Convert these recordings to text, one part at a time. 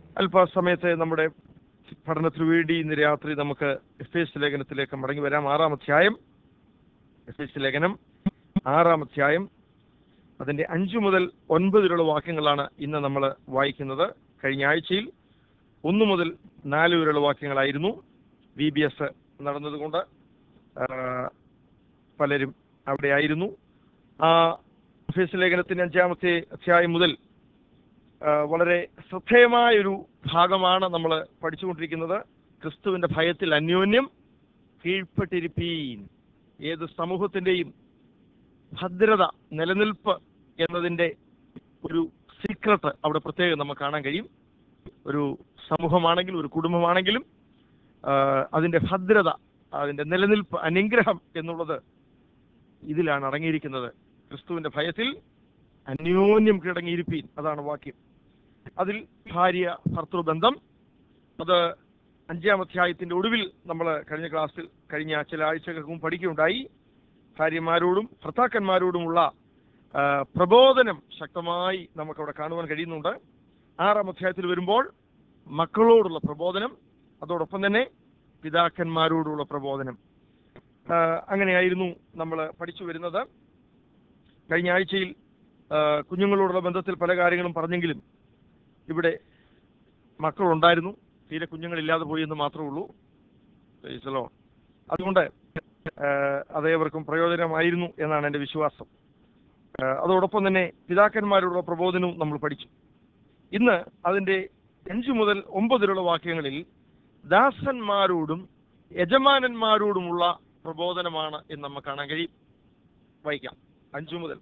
അല്പസമയത്തെ നമ്മുടെ പഠനത്തിന് വേണ്ടി ഇന്ന് രാത്രി നമുക്ക് എഫ് എസ് ലേഖനത്തിലേക്ക് മടങ്ങി വരാം ആറാം അധ്യായം എഫ് എസ് ലേഖനം ആറാം അധ്യായം അതിന്റെ അഞ്ചു മുതൽ ഒൻപത് വരെയുള്ള വാക്യങ്ങളാണ് ഇന്ന് നമ്മൾ വായിക്കുന്നത് കഴിഞ്ഞ ആഴ്ചയിൽ ഒന്ന് മുതൽ നാല് വരെയുള്ള വാക്യങ്ങളായിരുന്നു വി ബി എസ് നടന്നതുകൊണ്ട് ആ, പലരും അവിടെ ആയിരുന്നു ആ എഫ് എസ് ലേഖനത്തിന്റെ അഞ്ചാമത്തെ അധ്യായം മുതൽ ആ, വളരെ ശ്രദ്ധേയമായ ഒരു ഭാഗമാണ് നമ്മൾ പഠിച്ചുകൊണ്ടിരിക്കുന്നത് ക്രിസ്തുവിന്റെ ഭയത്തിൽ അന്യോന്യം കീഴ്പ്പെട്ടിരിപ്പീൻ ഏത് സമൂഹത്തിന്റെയും ഭദ്രത നിലനിൽപ്പ് എന്നതിന്റെ ഒരു സീക്രട്ട് അവിടെ പ്രത്യേകം നമുക്ക് കാണാൻ കഴിയും ഒരു സമൂഹമാണെങ്കിലും ഒരു കുടുംബമാണെങ്കിലും ആ, അതിന്റെ ഭദ്രത അതിന്റെ നിലനിൽപ്പ് അനുഗ്രഹം എന്നുള്ളത് ഇതിലാണ് അടങ്ങിയിരിക്കുന്നത് ക്രിസ്തുവിന്റെ ഭയത്തിൽ അന്യോന്യം കിടങ്ങിയിരിപ്പീൻ അതാണ് വാക്യം അതിൽ ഭാര്യ ഭർത്തൃബന്ധം അത് അഞ്ചാം അധ്യായത്തിന്റെ ഒടുവിൽ നമ്മൾ കഴിഞ്ഞ ക്ലാസ്സിൽ കഴിഞ്ഞ ചില ആഴ്ചകൾക്ക് മുമ്പ് പഠിക്കുകയുണ്ടായി ഭാര്യമാരോടും ഭർത്താക്കന്മാരോടുമുള്ള ആ, പ്രബോധനം ശക്തമായി നമുക്കവിടെ കാണുവാൻ കഴിയുന്നുണ്ട് ആറാം അധ്യായത്തിൽ വരുമ്പോൾ മക്കളോടുള്ള പ്രബോധനം അതോടൊപ്പം തന്നെ പിതാക്കന്മാരോടുള്ള പ്രബോധനം ആ, അങ്ങനെയായിരുന്നു നമ്മൾ പഠിച്ചു വരുന്നത് കഴിഞ്ഞ ആഴ്ചയിൽ ആ, കുഞ്ഞുങ്ങളോടുള്ള ബന്ധത്തിൽ പല കാര്യങ്ങളും പറഞ്ഞെങ്കിലും ഇവിടെ മക്കളുണ്ടായിരുന്നു തീരെ കുഞ്ഞുങ്ങളില്ലാതെ പോയി എന്ന് മാത്രമേ ഉള്ളൂ Praise the Lord. അതുകൊണ്ട് ആ, അതേവർക്കും പ്രയോജനമായിരുന്നു എന്നാണ് എൻ്റെ വിശ്വാസം ആ, അതോടൊപ്പം തന്നെ പിതാക്കന്മാരോടുള്ള പ്രബോധനവും നമ്മൾ പഠിച്ചു ഇന്ന് അതിൻ്റെ അഞ്ചു മുതൽ ഒമ്പത് വരെയുള്ള വാക്യങ്ങളിൽ ദാസന്മാരോടും യജമാനന്മാരോടുമുള്ള പ്രബോധനമാണ് എന്ന് നമുക്ക് കാണാൻ കഴിയും വായിക്കാം അഞ്ചു മുതൽ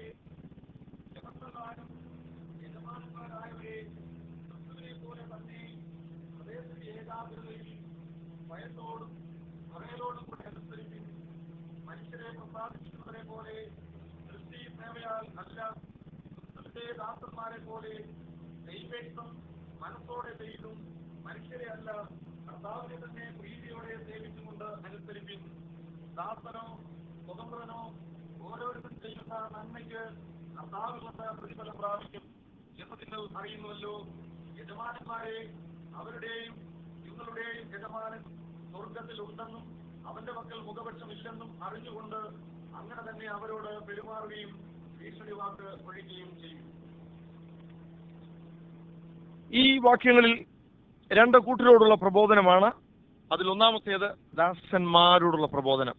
മനുഷ്യരെ പ്രസാദിക്കുന്നവരെ പോലെ ദൃഷ്ടി സേവയാൽ അല്ല ക്രിസ്തുവിന്റെ ദാസന്മാരെ പോലെ ദൈവേക്തം മനസ്സോടെ ചെയ്തും മനുഷ്യരെ അല്ല കർത്താവിനെ തന്നെ പ്രീതിയോടെ സേവിച്ചുകൊണ്ട് അനുസരിപ്പിൻ ദാസനോ സ്വതന്ത്രനോ ഓരോരുത്തരും ചെയ്യുന്ന നന്മയ്ക്ക് കർത്താവ് കൊണ്ട് പ്രതിഫലം പ്രാപിക്കും എന്ന് നിങ്ങൾ അറിയുന്നുവല്ലോ യജമാനന്മാരെ അവരുടെയും നിങ്ങളുടെയും യജമാനൻ സ്വർഗത്തിൽ ഉണ്ടെന്നും അവന്റെ മക്കൾ മുഖപക്ഷമില്ലെന്നും അറിഞ്ഞുകൊണ്ട് അങ്ങനെ തന്നെ അവരോട് പെരുമാറുകയും ഭീഷണി വാക്ക് ഒഴിക്കുകയും ചെയ്യും ഈ വാക്യങ്ങളിൽ രണ്ട് കൂട്ടരോടുള്ള പ്രബോധനമാണ് അതിൽ ഒന്നാമത്തേത് ദാസന്മാരോടുള്ള പ്രബോധനം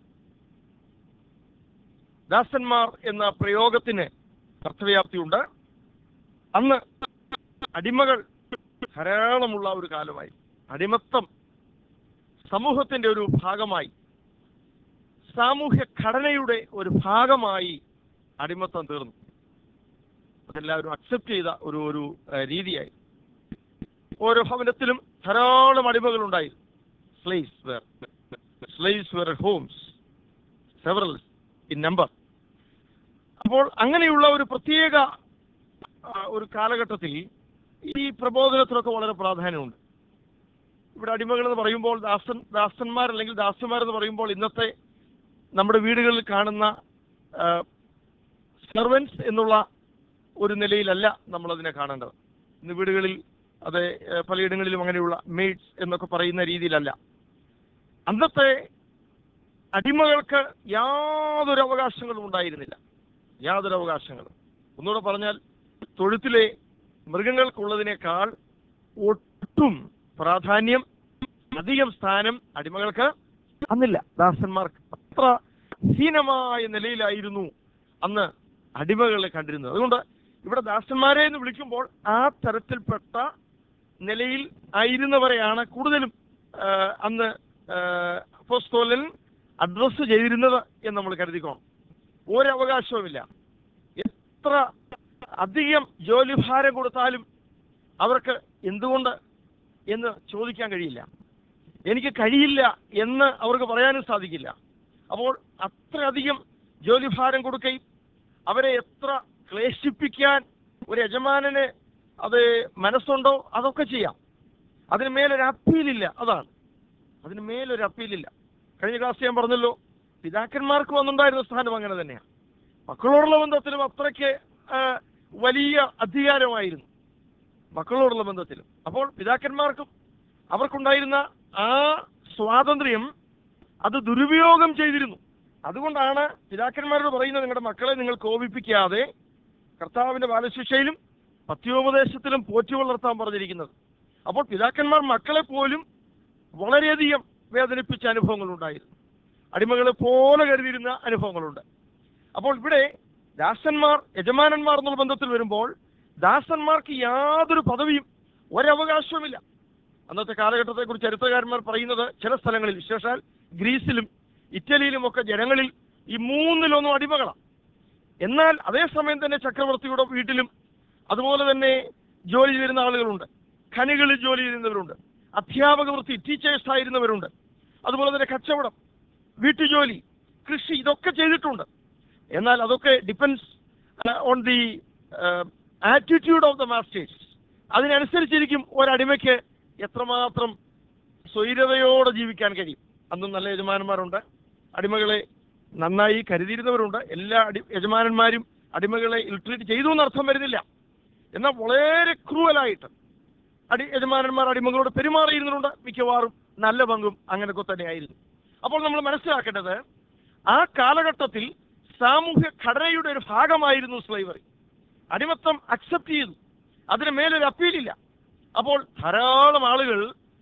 ദാസന്മാർ എന്ന പ്രയോഗത്തിന് അർത്ഥവ്യാപ്തിയുണ്ട് അന്ന് അടിമകൾ ധാരാളമുള്ള ഒരു കാലമായി അടിമത്തം സമൂഹത്തിന്റെ ഒരു ഭാഗമായി സാമൂഹ്യ ഘടനയുടെ ഒരു ഭാഗമായി അടിമത്തം തീർന്നു അതെല്ലാവരും അക്സെപ്റ്റ് ചെയ്ത ഒരു ഒരു ഏഹ്, രീതിയായി ഓരോ ഭവനത്തിലും ധാരാളം അടിമകൾ ഉണ്ടായി slaves were slaves were homes several in number അപ്പോൾ അങ്ങനെയുള്ള ഒരു പ്രത്യേക ആ, ഒരു കാലഘട്ടത്തിൽ ഈ പ്രബോധനത്തിനൊക്കെ വളരെ പ്രാധാന്യമുണ്ട് ഇവിടെ അടിമകൾ എന്ന് പറയുമ്പോൾ ദാസൻ ദാസന്മാർ അല്ലെങ്കിൽ ദാസ്യന്മാർ എന്ന് പറയുമ്പോൾ ഇന്നത്തെ നമ്മുടെ വീടുകളിൽ കാണുന്ന സെർവൻസ് എന്നുള്ള ഒരു നിലയിലല്ല നമ്മളതിനെ കാണേണ്ടത് ഇന്ന് വീടുകളിൽ അത് ഏഹ്, പലയിടങ്ങളിലും അങ്ങനെയുള്ള മെയ്ഡ്സ് എന്നൊക്കെ പറയുന്ന രീതിയിലല്ല അന്നത്തെ അടിമകൾക്ക് യാതൊരു അവകാശങ്ങളും ഉണ്ടായിരുന്നില്ല യാതൊരു അവകാശങ്ങളും ഒന്നുകൂടെ പറഞ്ഞാൽ തൊഴുത്തിലെ മൃഗങ്ങൾക്കുള്ളതിനേക്കാൾ ഒട്ടും പ്രാധാന്യം അധികം സ്ഥാനം അടിമകൾക്ക് അന്നില്ല ദാസന്മാർക്ക് അത്ര ഹീനമായ നിലയിലായിരുന്നു അന്ന് അടിമകളെ കണ്ടിരുന്നത് അതുകൊണ്ട് ഇവിടെ ദാസന്മാരെ എന്ന് വിളിക്കുമ്പോൾ ആ തരത്തിൽപ്പെട്ട നിലയിൽ ആയിരുന്നവരെയാണ് കൂടുതലും ആ, അന്ന് അപ്പോസ്തോലൻ അഡ്രസ്സ് ചെയ്തിരുന്നത് എന്ന് നമ്മൾ കരുതിക്കോണം ഒരവകാശവുമില്ല എത്ര അധികം ജോലിഭാരം കൊടുത്താലും അവർക്ക് എന്തുകൊണ്ട് എന്ന് ചോദിക്കാൻ കഴിയില്ല എനിക്ക് കഴിയില്ല എന്ന് അവർക്ക് പറയാനും സാധിക്കില്ല അപ്പോൾ അത്രയധികം ജോലിഭാരം കൊടുക്കുകയും അവരെ എത്ര ക്ലേശിപ്പിക്കാൻ ഒരു യജമാനന് അത് മനസ്സുണ്ടോ അതൊക്കെ ചെയ്യാം അതിന് മേലൊരു അപ്പീലില്ല അതാണ് അതിന് മേലൊരു അപ്പീലില്ല കഴിഞ്ഞ ക്ലാസ് ഞാൻ പറഞ്ഞല്ലോ പിതാക്കന്മാർക്ക് വന്നുണ്ടായിരുന്ന സ്ഥാനം അങ്ങനെ തന്നെയാണ് മക്കളോടുള്ള ബന്ധത്തിലും അത്രയ്ക്ക് ആ, വലിയ അധികാരമായിരുന്നു മക്കളോടുള്ള ബന്ധത്തിലും അപ്പോൾ പിതാക്കന്മാർക്കും അവർക്കുണ്ടായിരുന്ന ആ സ്വാതന്ത്ര്യം അത് ദുരുപയോഗം ചെയ്തിരുന്നു അതുകൊണ്ടാണ് പിതാക്കന്മാരോട് പറയുന്നത് നിങ്ങളുടെ മക്കളെ നിങ്ങൾ കോപിപ്പിക്കാതെ കർത്താവിന്റെ ബാലശിക്ഷയിലും പത്യോപദേശത്തിലും പോറ്റി വളർത്താൻ പറഞ്ഞിരിക്കുന്നത് അപ്പോൾ പിതാക്കന്മാർ മക്കളെ പോലും വളരെയധികം വേദനിപ്പിച്ച അനുഭവങ്ങൾ ഉണ്ടായിരുന്നു അടിമകളെ പോലെ കരുതിയിരുന്ന അനുഭവങ്ങളുണ്ട് അപ്പോൾ ഇവിടെ ദാസന്മാർ യജമാനന്മാർ എന്നുള്ള ബന്ധത്തിൽ വരുമ്പോൾ ദാസന്മാർക്ക് യാതൊരു പദവിയും ഒരവകാശവുമില്ല അന്നത്തെ കാലഘട്ടത്തെക്കുറിച്ച് ചരിത്രകാരന്മാർ പറയുന്നത് ചില സ്ഥലങ്ങളിൽ വിശേഷാൽ ഗ്രീസിലും ഇറ്റലിയിലും ഒക്കെ ജനങ്ങളിൽ ഈ മൂന്നിലൊന്നും അടിമകളാണ് എന്നാൽ അതേസമയം തന്നെ ചക്രവർത്തിയുടെ വീട്ടിലും അതുപോലെ തന്നെ ജോലി ചെയ്യുന്ന ആളുകളുണ്ട് ഖനികളിൽ ജോലി ചെയ്യുന്നവരുണ്ട് അധ്യാപക വൃത്തി ടീച്ചേഴ്സ് ആയിരുന്നവരുണ്ട് അതുപോലെ തന്നെ കച്ചവടം വീട്ടുജോലി കൃഷി ഇതൊക്കെ ചെയ്തിട്ടുണ്ട് എന്നാൽ അതൊക്കെ depends on the attitude of the masters അതിനനുസരിച്ചിരിക്കും ഒരടിമയ്ക്ക് എത്രമാത്രം സ്വൈരതയോടെ ജീവിക്കാൻ കഴിയും അന്നും നല്ല യജമാനന്മാരുണ്ട് അടിമകളെ നന്നായി കരുതിയിരുന്നവരുണ്ട് എല്ലാ അടി യജമാനന്മാരും അടിമകളെ ഇൽട്രീറ്റ് ചെയ്തു എന്ന് അർത്ഥം വരുന്നില്ല എന്നാൽ വളരെ ക്രൂവലായിട്ട് അടി യജമാനന്മാർ അടിമകളോട് പെരുമാറിയിരുന്നുണ്ട് മിക്കവാറും നല്ല പങ്കും അങ്ങനെയൊക്കെ തന്നെയായിരുന്നു അപ്പോൾ നമ്മൾ മനസ്സിലാക്കേണ്ടത് ആ കാലഘട്ടത്തിൽ സാമൂഹ്യ ഘടനയുടെ ഒരു ഭാഗമായിരുന്നു സ്ലൈവറി അടിമത്തം അക്സെപ്റ്റ് ചെയ്തു അതിന് മേലൊരു അപ്പീലില്ല അപ്പോൾ ധാരാളം ആളുകൾ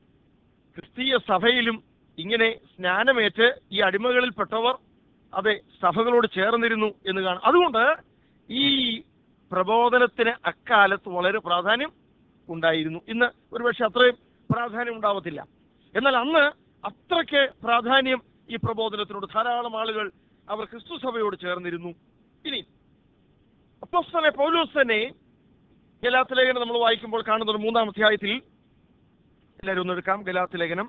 ക്രിസ്തീയ സഭയിലും ഇങ്ങനെ സ്നാനമേറ്റ് ഈ അടിമകളിൽപ്പെട്ടവർ അതെ സഭകളോട് ചേർന്നിരുന്നു എന്ന് കാണാം അതുകൊണ്ട് ഈ പ്രബോധനത്തിന് അക്കാലത്ത് വളരെ പ്രാധാന്യം ഉണ്ടായിരുന്നു ഇന്ന് ഒരുപക്ഷെ അത്രയും പ്രാധാന്യം ഉണ്ടാവത്തില്ല എന്നാൽ അന്ന് അത്രയ്ക്ക് പ്രാധാന്യം ഈ പ്രബോധനത്തിനോട് ധാരാളം ആളുകൾ അവർ ക്രിസ്തു സഭയോട് ചേർന്നിരുന്നു ഇനി അപ്പോസ്തലനെ പൗലോസ് തന്നെ ഗലാത്ത് ലേഖനം നമ്മൾ വായിക്കുമ്പോൾ കാണുന്നത് മൂന്നാം അധ്യായത്തിൽ എല്ലാവരും ഒന്ന് എടുക്കാം ഗലാത്ത് ലേഖനം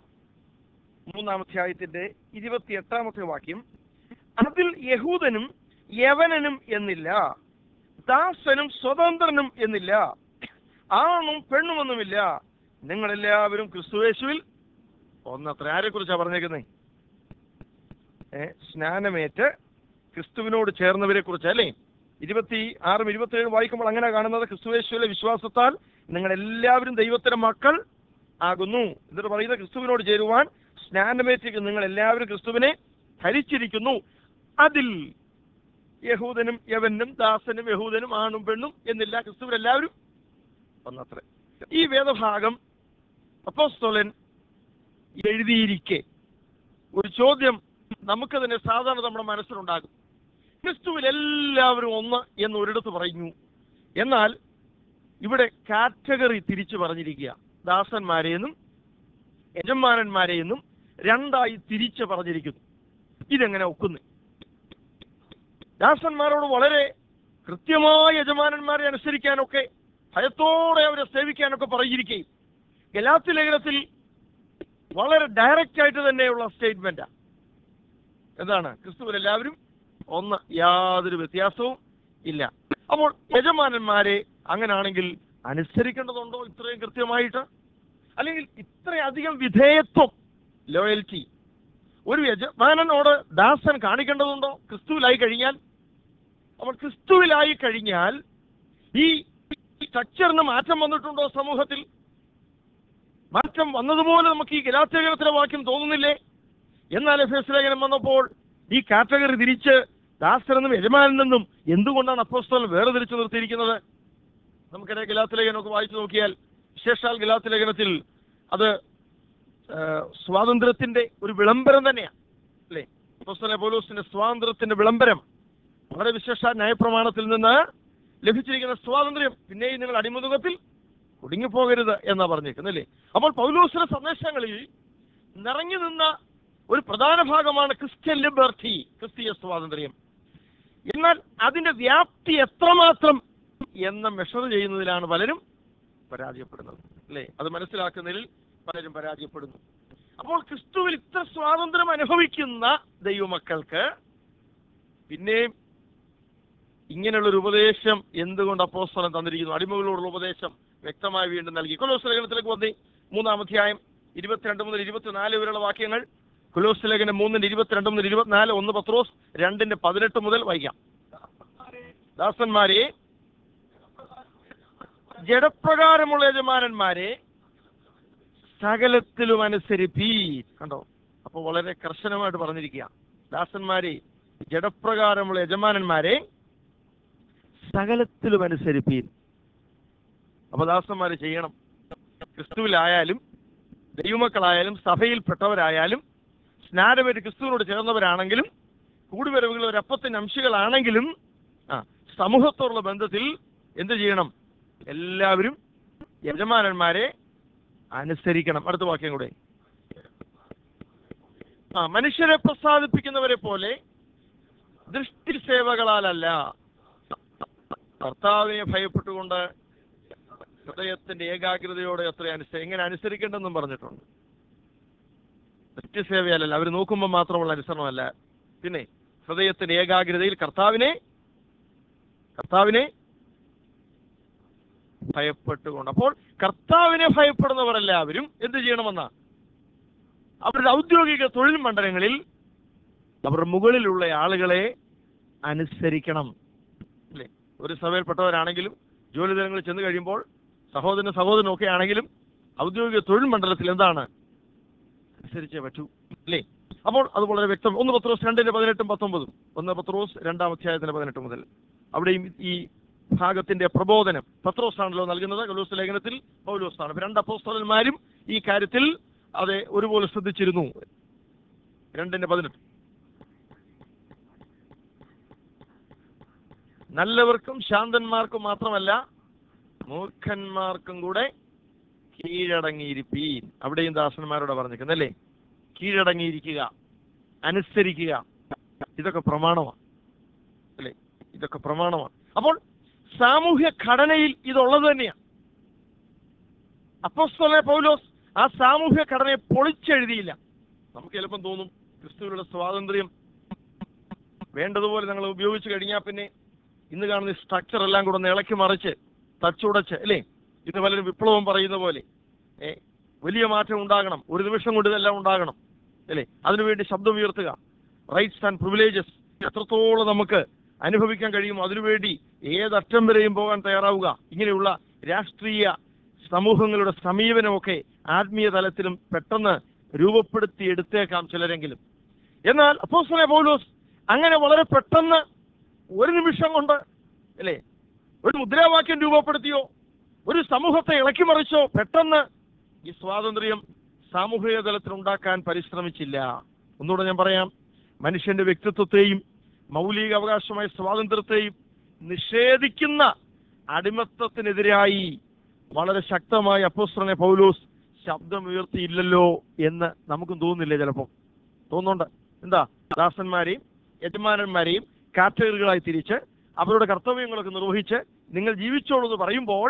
മൂന്നാം അധ്യായത്തിന്റെ ഇരുപത്തി എട്ടാമത്തെ വാക്യം അതിൽ യഹൂദനും യവനനും എന്നില്ല ദാസനും സ്വതന്ത്രനും എന്നില്ല ആണും പെണ്ണുമൊന്നുമില്ല നിങ്ങളെല്ലാവരും ക്രിസ്തുവേശുവിൽ ഒന്നത്ര ആരെ കുറിച്ചാ പറഞ്ഞേക്കുന്നേ ഏ സ്നാനമേറ്റ് ക്രിസ്തുവിനോട് ചേർന്നവരെ കുറിച്ച് അല്ലേ ഇരുപത്തി ആറും ഇരുപത്തിയേഴും വായിക്കുമ്പോൾ അങ്ങനെ കാണുന്നത് ക്രിസ്തുവേശുവിലെ വിശ്വാസത്താൽ നിങ്ങൾ എല്ലാവരും ദൈവത്തിന്റെ മക്കൾ ആകുന്നു എന്നിട്ട് പറയുന്നത് ക്രിസ്തുവിനോട് ചേരുവാൻ സ്നാനമേറ്റ് നിങ്ങൾ എല്ലാവരും ക്രിസ്തുവിനെ ധരിച്ചിരിക്കുന്നു അതിൽ യഹൂദനും യവനും ദാസനും യഹൂദനും ആണും പെണ്ണും എന്നില്ല ക്രിസ്തുവിനെല്ലാവരും ഒന്നത്രേ ഈ വേദഭാഗം അപ്പോസ്തോലൻ എഴുതിയിരിക്കെ ഒരു ചോദ്യം നമുക്ക് തന്നെ സാധാരണ നമ്മുടെ മനസ്സിലുണ്ടാകും ക്രിസ്തുവിൽ എല്ലാവരും ഒന്ന് എന്ന് ഒരിടത്ത് പറഞ്ഞു എന്നാൽ ഇവിടെ കാറ്റഗറി തിരിച്ചു പറഞ്ഞിരിക്കുക ദാസന്മാരെയെന്നും യജമാനന്മാരെയെന്നും രണ്ടായി തിരിച്ച് പറഞ്ഞിരിക്കുന്നു ഇതെങ്ങനെ ഒക്കുന്നു ദാസന്മാരോട് വളരെ കൃത്യമായ യജമാനന്മാരെ അനുസരിക്കാനൊക്കെ ഭയത്തോടെ അവരെ സേവിക്കാനൊക്കെ പറഞ്ഞിരിക്കുകയും ഗലാത്തി ലേഖനത്തിൽ വളരെ ഡയറക്റ്റ് ആയിട്ട് തന്നെയുള്ള സ്റ്റേറ്റ്മെന്റാ എന്താണ് ക്രിസ്തുവിൽ എല്ലാവരും ഒന്ന് യാതൊരു വ്യത്യാസവും ഇല്ല അപ്പോൾ യജമാനന്മാരെ അങ്ങനാണെങ്കിൽ അനുസരിക്കേണ്ടതുണ്ടോ ഇത്രയും കൃത്യമായിട്ട് അല്ലെങ്കിൽ ഇത്രയധികം വിധേയത്വം ലോയൽറ്റി ഒരു യജമാനനോട് ദാസൻ കാണിക്കേണ്ടതുണ്ടോ ക്രിസ്തുവിലായി കഴിഞ്ഞാൽ അപ്പോൾ ക്രിസ്തുവിലായി കഴിഞ്ഞാൽ ഈ സ്ട്രക്ചറിന് മാറ്റം വന്നിട്ടുണ്ടോ സമൂഹത്തിൽ മാറ്റം വന്നതുപോലെ നമുക്ക് ഈ ഗലാത്തേഖനത്തിലെ വാക്യം തോന്നുന്നില്ലേ എന്നാൽ എഫ് എസ് ലേഖനം വന്നപ്പോൾ ഈ കാറ്റഗറി തിരിച്ച് ദാസനെന്നും യജമാനെന്നും എന്തുകൊണ്ടാണ് അപ്പോസ്തലൻ വേർതിരിച്ച് നിർത്തിയിരിക്കുന്നത് നമുക്കറിയാം ഗലാത്ത് ലേഖനമൊക്കെ വായിച്ചു നോക്കിയാൽ വിശേഷാൽ ഗലാത്ത് ലേഖനത്തിൽ അത് ആ, സ്വാതന്ത്ര്യത്തിന്റെ ഒരു വിളംബരം തന്നെയാണ് അല്ലേ അപ്പോസ്തലൻ പൗലോസിന്റെ സ്വാതന്ത്ര്യത്തിന്റെ വിളംബരം വളരെ വിശേഷ ന്യായപ്രമാണത്തിൽ നിന്ന് ലഭിച്ചിരിക്കുന്ന സ്വാതന്ത്ര്യം പിന്നെയും നിങ്ങൾ അടിമുഖത്തിൽ കുടുങ്ങിപ്പോകരുത് എന്നാ പറഞ്ഞേക്കുന്നത് അല്ലേ അപ്പോൾ പൗലോസിന്റെ സന്ദേശങ്ങളിൽ നിറഞ്ഞു നിന്ന ഒരു പ്രധാന ഭാഗമാണ് ക്രിസ്ത്യൻ ലിബർട്ടി ക്രിസ്തീയ സ്വാതന്ത്ര്യം എന്നാൽ അതിന്റെ വ്യാപ്തി എത്രമാത്രം എന്ന് മെഷർ ചെയ്യുന്നതിലാണ് പലരും പരാജയപ്പെടുന്നത് അല്ലേ അത് മനസ്സിലാക്കുന്നതിൽ പലരും പരാജയപ്പെടുന്നു അപ്പോൾ ക്രിസ്തുവിൽ ഇത്ര സ്വാതന്ത്ര്യം അനുഭവിക്കുന്ന ദൈവമക്കൾക്ക് പിന്നെയും ഇങ്ങനെയുള്ളൊരു ഉപദേശം എന്തുകൊണ്ട് അപ്പോസ്തലൻ തന്നിരിക്കുന്നു അടിമകളോടുള്ള ഉപദേശം വ്യക്തമായി വീണ്ടും നൽകി കൊലോസ് ലേഖനത്തിലേക്ക് വന്നി മൂന്നാം അധ്യായം ഇരുപത്തിരണ്ട് മുതൽ ഇരുപത്തിനാല് വരെയുള്ള വാക്യങ്ങൾ കൊലോസ് ലേഖനം മൂന്നിന്റെ ഇരുപത്തിരണ്ട് മുതൽ ഇരുപത്തിനാല് ഒന്ന് പത്രോസ് രണ്ടിന്റെ പതിനെട്ട് മുതൽ വായിക്കാം ദാസന്മാരെ ജഡപ്രകാരമുള്ള യജമാനന്മാരെ സകലത്തിലും അനുസരിപ്പീ കണ്ടോ അപ്പൊ വളരെ കർശനമായിട്ട് പറഞ്ഞിരിക്കുക ദാസന്മാരെ ജഡപ്രകാരമുള്ള യജമാനന്മാരെ സകലത്തിലും അനുസരിപ്പീൻ അപ്പൊ ദാസന്മാര് ചെയ്യണം ക്രിസ്തുവിലായാലും ദൈവമക്കളായാലും സഭയിൽപ്പെട്ടവരായാലും സ്നാനമേറ്റ് ക്രിസ്തുവിനോട് ചേർന്നവരാണെങ്കിലും കൂടുവരവുകൾ ഒരു അപ്പത്തിന്റെ അംശികളാണെങ്കിലും ആ സമൂഹത്തോടുള്ള ബന്ധത്തിൽ എന്ത് ചെയ്യണം എല്ലാവരും യജമാനന്മാരെ അനുസരിക്കണം അടുത്ത വാക്യം കൂടെ ആ മനുഷ്യരെ പ്രസാദിപ്പിക്കുന്നവരെ പോലെ ദൃഷ്ടി സേവകളാലല്ല കർത്താവിനെ ഭയപ്പെട്ടുകൊണ്ട് ഹൃദയത്തിന്റെ ഏകാഗ്രതയോടെ എത്ര അനുസരി എങ്ങനെ അനുസരിക്കേണ്ടെന്നും പറഞ്ഞിട്ടുണ്ട് ദൃഷ്ടിസേവയല്ല അവർ നോക്കുമ്പോൾ മാത്രമുള്ള അനുസരണമല്ല പിന്നെ ഹൃദയത്തിന്റെ ഏകാഗ്രതയിൽ കർത്താവിനെ കർത്താവിനെ ഭയപ്പെട്ടുകൊണ്ട് അപ്പോൾ കർത്താവിനെ ഭയപ്പെടുന്നവരെല്ലാവരും എന്ത് ചെയ്യണമെന്ന അവരുടെ ഔദ്യോഗിക തൊഴിൽ മണ്ഡലങ്ങളിൽ അവരുടെ മുകളിലുള്ള ആളുകളെ അനുസരിക്കണം അല്ലേ ഒരു സഭയിൽപ്പെട്ടവരാണെങ്കിലും ജോലി ദിനങ്ങളിൽ ചെന്ന് കഴിയുമ്പോൾ സഹോദരൻ സഹോദരനും ഒക്കെ ആണെങ്കിലും ഔദ്യോഗിക തൊഴിൽ മണ്ഡലത്തിൽ എന്താണ് അനുസരിച്ചേ പറ്റൂ അല്ലേ അപ്പോൾ അത് വളരെ വ്യക്തം ഒന്ന് പത്രോസ് രണ്ടിന്റെ പതിനെട്ടും പത്തൊമ്പതും ഒന്ന് പത്രോസ് രണ്ടാം അധ്യായത്തിന്റെ പതിനെട്ട് മുതൽ അവിടെയും ഈ ഭാഗത്തിന്റെ പ്രബോധനം പത്രോസ് ആണല്ലോ നൽകുന്നത് കലൂസ് ലേഖനത്തിൽ പൗലോസ് ആണ് അപ്പൊ രണ്ട് അപ്പോസ്തലന്മാരും ഈ കാര്യത്തിൽ അതെ ഒരുപോലെ ശ്രദ്ധിച്ചിരുന്നു രണ്ടിന്റെ പതിനെട്ട് നല്ലവർക്കും ശാന്തന്മാർക്കും മാത്രമല്ല മൂർഖന്മാർക്കും കൂടെ കീഴടങ്ങിയിരിപ്പീൻ അവിടെയും ദാസന്മാരോട് പറഞ്ഞിരിക്കുന്നല്ലേ കീഴടങ്ങിയിരിക്കുക അനുസരിക്കുക ഇതൊക്കെ പ്രമാണമാണ് അല്ലേ ഇതൊക്കെ പ്രമാണമാണ് അപ്പോൾ സാമൂഹ്യ ഘടനയിൽ ഇതുള്ളത് തന്നെയാണ് അപ്പോസ്തലനെ പൗലോസ് ആ സാമൂഹ്യ ഘടനയെ പൊളിച്ചെഴുതിയില്ല നമുക്ക് ചിലപ്പം തോന്നും ക്രിസ്തുവിലുള്ള സ്വാതന്ത്ര്യം വേണ്ടതുപോലെ ഞങ്ങൾ ഉപയോഗിച്ച് കഴിഞ്ഞാൽ പിന്നെ ഇന്ന് കാണുന്ന ഈ സ്ട്രക്ചർ എല്ലാം കൂടെ ഒന്ന് ഇളക്കി മറിച്ച് തച്ചുടച്ച് അല്ലേ ഇന്ന് പലരും വിപ്ലവം പറയുന്ന പോലെ ഏ വലിയ മാറ്റം ഉണ്ടാകണം ഒരു നിമിഷം കൊണ്ട് ഇതെല്ലാം ഉണ്ടാകണം അല്ലേ അതിനുവേണ്ടി ശബ്ദം ഉയർത്തുക റൈറ്റ്സ് ആൻഡ് പ്രിവിലേജസ് എത്രത്തോളം നമുക്ക് അനുഭവിക്കാൻ കഴിയുമോ അതിനുവേണ്ടി ഏതറ്റം വരെയും പോകാൻ തയ്യാറാവുക ഇങ്ങനെയുള്ള രാഷ്ട്രീയ സമൂഹങ്ങളുടെ സമീപനമൊക്കെ ആത്മീയ തലത്തിലും പെട്ടെന്ന് രൂപപ്പെടുത്തി എടുത്തേക്കാം ചിലരെങ്കിലും എന്നാൽ അപ്പോസ്തലനായ പൗലോസ് അങ്ങനെ വളരെ പെട്ടെന്ന് ഒരു നിമിഷം കൊണ്ട് അല്ലേ ഒരു മുദ്രാവാക്യം രൂപപ്പെടുത്തിയോ ഒരു സമൂഹത്തെ ഇളക്കിമറിച്ചോ പെട്ടെന്ന് ഈ സ്വാതന്ത്ര്യം സാമൂഹിക തലത്തിൽ ഉണ്ടാക്കാൻ പരിശ്രമിച്ചില്ല ഒന്നുകൂടെ ഞാൻ പറയാം മനുഷ്യന്റെ വ്യക്തിത്വത്തെയും മൗലിക അവകാശമായ സ്വാതന്ത്ര്യത്തെയും നിഷേധിക്കുന്ന അടിമത്തത്തിനെതിരായി വളരെ ശക്തമായി അപ്പോസ്തലനെ പൗലോസ് ശബ്ദം ഉയർത്തിയില്ലല്ലോ എന്ന് നമുക്കും തോന്നുന്നില്ലേ ചിലപ്പോൾ തോന്നുന്നുണ്ട് എന്താ ദാസന്മാരെയും യജമാനന്മാരെയും കാറ്റഗറികളായി തിരിച്ച് അവരുടെ കർത്തവ്യങ്ങളൊക്കെ നിർവഹിച്ച് നിങ്ങൾ ജീവിച്ചോളൂ എന്ന് പറയുമ്പോൾ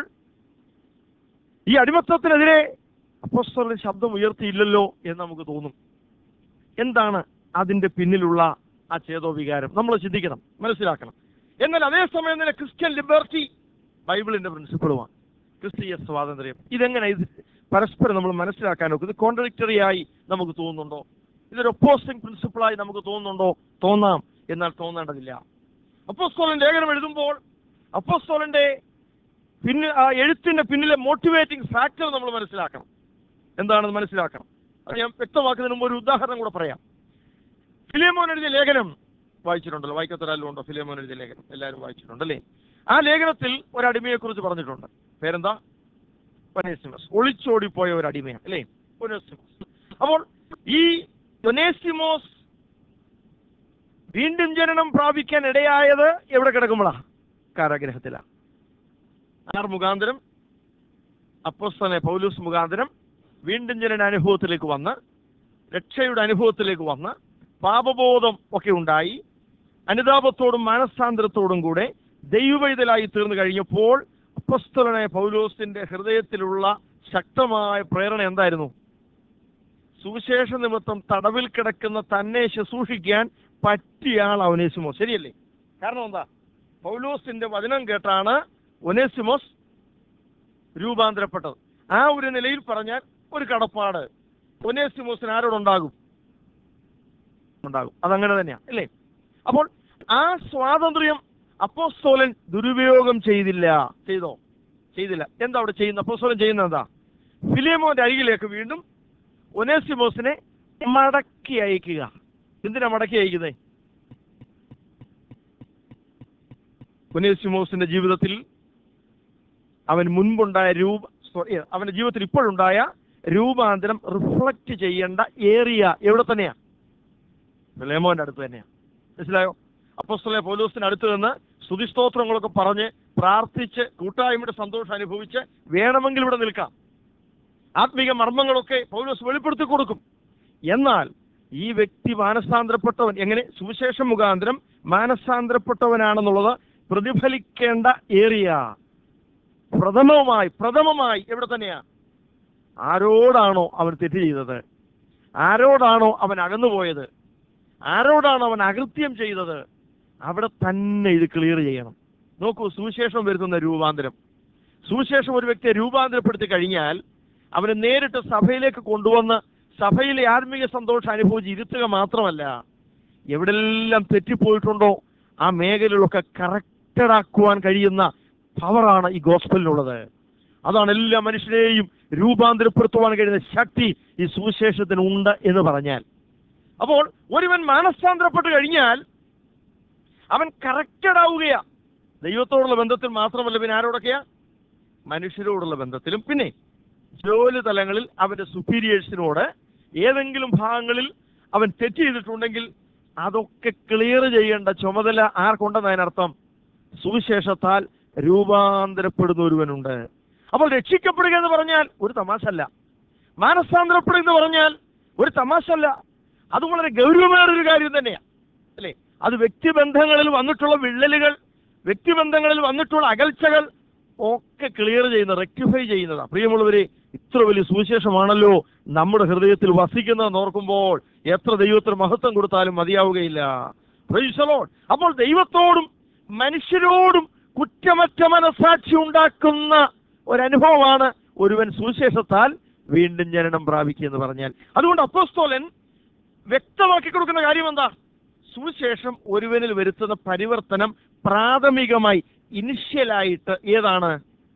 ഈ അടിമത്തത്തിനെതിരെ അപ്പോസ്തലൻ ശബ്ദം ഉയർത്തിയില്ലല്ലോ എന്ന് നമുക്ക് തോന്നും എന്താണ് അതിന്റെ പിന്നിലുള്ള ആ ചേതോവികാരം നമ്മൾ ചിന്തിക്കണം മനസ്സിലാക്കണം എന്നാൽ അതേസമയം തന്നെ ക്രിസ്ത്യൻ ലിബർട്ടി ബൈബിളിന്റെ പ്രിൻസിപ്പിളുമാണ് ക്രിസ്തീയ സ്വാതന്ത്ര്യം ഇതെങ്ങനെ ഇത് പരസ്പരം നമ്മൾ മനസ്സിലാക്കാൻ നോക്കും ഇത് കോൺട്രഡിക്ടറി ആയി നമുക്ക് തോന്നുന്നുണ്ടോ ഇതൊരു ഒപ്പോസിംഗ് പ്രിൻസിപ്പിളായി നമുക്ക് തോന്നുന്നുണ്ടോ തോന്നാം എന്നാൽ തോന്നേണ്ടതില്ല അപ്പോസ്തോലൻ ലേഖനം എഴുതുമ്പോൾ അപ്പോസ്തോലന്റെ പിന്നിൽ ആ എഴുത്തിന്റെ പിന്നിലെ മോട്ടിവേറ്റിംഗ് ഫാക്ടർ നമ്മൾ മനസ്സിലാക്കണം എന്താണെന്ന് മനസ്സിലാക്കണം അത് ഞാൻ വ്യക്തമാക്കുന്നതിന് മുമ്പ് ഒരു ഉദാഹരണം കൂടെ പറയാം ഫിലിമോൻ എഴുതിയ ലേഖനം വായിച്ചിട്ടുണ്ടല്ലോ വായിക്കത്തരാലും ഉണ്ടോ ഫിലിമോൻ എഴുതിയ ലേഖനം എല്ലാവരും വായിച്ചിട്ടുണ്ടല്ലേ ആ ലേഖനത്തിൽ ഒരു അടിമയെ കുറിച്ച് പറഞ്ഞിട്ടുണ്ട് പേരെന്താ ഒനേസിമസ് ഒളിച്ചോടിപ്പോയ ഒരു അടിമയാണ് അല്ലേ ഒനേസിമസ് അപ്പോൾ ഈ ഒനേസിമോസ് വീണ്ടും ജനനം പ്രാപിക്കാൻ ഇടയായത് എവിടെ കിടക്കുമ്പോഴാ കാരാഗ്രഹത്തിലാ ആർ മുഖാന്തരം അപ്പോസ്തലനെ പൗലൂസ് മുഖാന്തരം വീണ്ടും ജനന അനുഭവത്തിലേക്ക് വന്ന് രക്ഷയുടെ അനുഭവത്തിലേക്ക് വന്ന് പാപബോധം ഒക്കെ ഉണ്ടായി അനുതാപത്തോടും മാനസാന്തരത്തോടും കൂടെ ദൈവവൈതലായി തീർന്നു കഴിഞ്ഞപ്പോൾ അപ്പസ്തലനായ പൗലോസിന്റെ ഹൃദയത്തിലുള്ള ശക്തമായ പ്രേരണ എന്തായിരുന്നു സുവിശേഷ നിമിത്തം തടവിൽ കിടക്കുന്ന തന്നെ ശുശ്രൂഷിക്കാൻ പറ്റിയ ആൾ ഒനേസിമോസ് ശരിയല്ലേ കാരണം എന്താ പൗലോസിന്റെ വചനം കേട്ടാണ് ഒനേസിമോസ് രൂപാന്തരപ്പെട്ടത് ആ ഒരു നിലയിൽ പറഞ്ഞാൽ ഒരു കടപ്പാട് ഒനേസിമോസിന് ആരോടുണ്ടാകും ഉണ്ടാകും അതങ്ങനെ തന്നെയാണ് അല്ലേ അപ്പോൾ ആ സ്വാതന്ത്ര്യം അപ്പോസ്തോലൻ ദുരുപയോഗം ചെയ്തില്ല ചെയ്തോ ചെയ്തില്ല എന്താ അവിടെ ചെയ്യുന്ന അപ്പോസ്തലൻ ചെയ്യുന്നത് എന്താ ഫിലിമോന്റെ അരികിലേക്ക് വീണ്ടും ഒനേസിമോസിനെ മടക്കി അയക്കുക എന്തിനാ മടക്കി അയക്കുന്നത് ഒനേസിമോസിന്റെ ജീവിതത്തിൽ അവൻ മുൻപുണ്ടായ രൂപ sorry, അവന്റെ ജീവിതത്തിൽ ഇപ്പോഴുണ്ടായ രൂപാന്തരം റിഫ്ലക്റ്റ് ചെയ്യേണ്ട ഏരിയ എവിടെ തന്നെയാ ഫിലേമോന്റെ അടുത്ത് തന്നെയാ മനസ്സിലായോ അപ്പോസ്തലെ പൗലോസിന് അടുത്ത് നിന്ന് സ്തുതിസ്തോത്രങ്ങളൊക്കെ പറഞ്ഞ് പ്രാർത്ഥിച്ച് കൂട്ടായ്മയുടെ സന്തോഷം അനുഭവിച്ച് വേണമെങ്കിൽ ഇവിടെ നിൽക്കാം ആത്മീക മർമ്മങ്ങളൊക്കെ പൗലോസ് വെളിപ്പെടുത്തി കൊടുക്കും എന്നാൽ ഈ വ്യക്തി മാനസാന്തരപ്പെട്ടവൻ എങ്ങനെ സുവിശേഷം മുഖാന്തരം മാനസാന്തരപ്പെട്ടവനാണെന്നുള്ളത് പ്രതിഫലിക്കേണ്ട ഏരിയ പ്രഥമമായി പ്രഥമമായി എവിടെ തന്നെയാ ആരോടാണോ അവൻ തെറ്റ് ചെയ്തത് ആരോടാണോ അവൻ അകന്നുപോയത് ആരോടാണോ അവൻ അകൃത്യം ചെയ്തത് അവിടെ തന്നെ ഇത് ക്ലിയർ ചെയ്യണം നോക്കൂ സുവിശേഷം വരുത്തുന്ന രൂപാന്തരം സുവിശേഷം ഒരു വ്യക്തിയെ രൂപാന്തരപ്പെടുത്തി കഴിഞ്ഞാൽ അവനെ നേരിട്ട് സഭയിലേക്ക് കൊണ്ടുവന്ന് സഭയിലെ ആത്മീയ സന്തോഷം അനുഭവിച്ച് ഇരുത്തുക മാത്രമല്ല എവിടെല്ലാം തെറ്റിപ്പോയിട്ടുണ്ടോ ആ മേഖലകളൊക്കെ കറക്റ്റഡ് ആക്കുവാൻ കഴിയുന്ന പവറാണ് ഈ ഗോസ്പലിനുള്ളത് അതാണ് എല്ലാ മനുഷ്യരെയും രൂപാന്തരപ്പെടുത്തുവാൻ കഴിയുന്ന ശക്തി ഈ സുവിശേഷത്തിന് ഉണ്ട് എന്ന് പറഞ്ഞാൽ അപ്പോൾ ഒരുവൻ മാനസാന്തരപ്പെട്ട് കഴിഞ്ഞാൽ അവൻ കറക്റ്റഡ് ആവുകയാ ദൈവത്തോടുള്ള ബന്ധത്തിൽ മാത്രമല്ല പിന്നെ ആരോടൊക്കെയാ മനുഷ്യരോടുള്ള ബന്ധത്തിലും പിന്നെ ജോലി തലങ്ങളിൽ അവന്റെ സുപ്പീരിയേഴ്സിനോട് ഏതെങ്കിലും ഭാഗങ്ങളിൽ അവൻ തെറ്റ് ചെയ്തിട്ടുണ്ടെങ്കിൽ അതൊക്കെ ക്ലിയർ ചെയ്യേണ്ട ചുമതല ആർക്കുണ്ടെന്ന് അതിനർത്ഥം സുവിശേഷത്താൽ രൂപാന്തരപ്പെടുന്ന ഒരുവനുണ്ട് അപ്പോൾ രക്ഷിക്കപ്പെടുക എന്ന് പറഞ്ഞാൽ ഒരു തമാശ അല്ല മാനസാന്തരപ്പെടുക എന്ന് പറഞ്ഞാൽ ഒരു തമാശ അല്ല അത് വളരെ ഗൗരവമേറിയ ഒരു കാര്യം തന്നെയാണ് അല്ലേ അത് വ്യക്തിബന്ധങ്ങളിൽ വന്നിട്ടുള്ള വിള്ളലുകൾ വ്യക്തിബന്ധങ്ങളിൽ വന്നിട്ടുള്ള അകൽച്ചകൾ ഒക്കെ ക്ലിയർ ചെയ്യുന്ന റെക്ടിഫൈ ചെയ്യുന്നതാണ് പ്രിയമുള്ളവരെ ഇത്ര വലിയ സുവിശേഷമാണല്ലോ നമ്മുടെ ഹൃദയത്തിൽ വസിക്കുന്നതെന്ന് ഓർക്കുമ്പോൾ എത്ര ദൈവത്തിന് മഹത്വം കൊടുത്താലും മതിയാവുകയില്ല Praise the Lord. അപ്പോൾ ദൈവത്തോടും മനുഷ്യരോടും കുറ്റമറ്റ മനസാക്ഷി ഉണ്ടാക്കുന്ന ഒരനുഭവമാണ് ഒരുവൻ സുവിശേഷത്താൽ വീണ്ടും ജനനം പ്രാപിക്കുക എന്ന് പറഞ്ഞാൽ അതുകൊണ്ട് അപ്പോസ്തോലൻ വ്യക്തമാക്കി കൊടുക്കുന്ന കാര്യം എന്താ സുവിശേഷം ഒരുവനിൽ വരുത്തുന്ന പരിവർത്തനം പ്രാഥമികമായി ഇനിഷ്യലായിട്ട് ഏതാണ്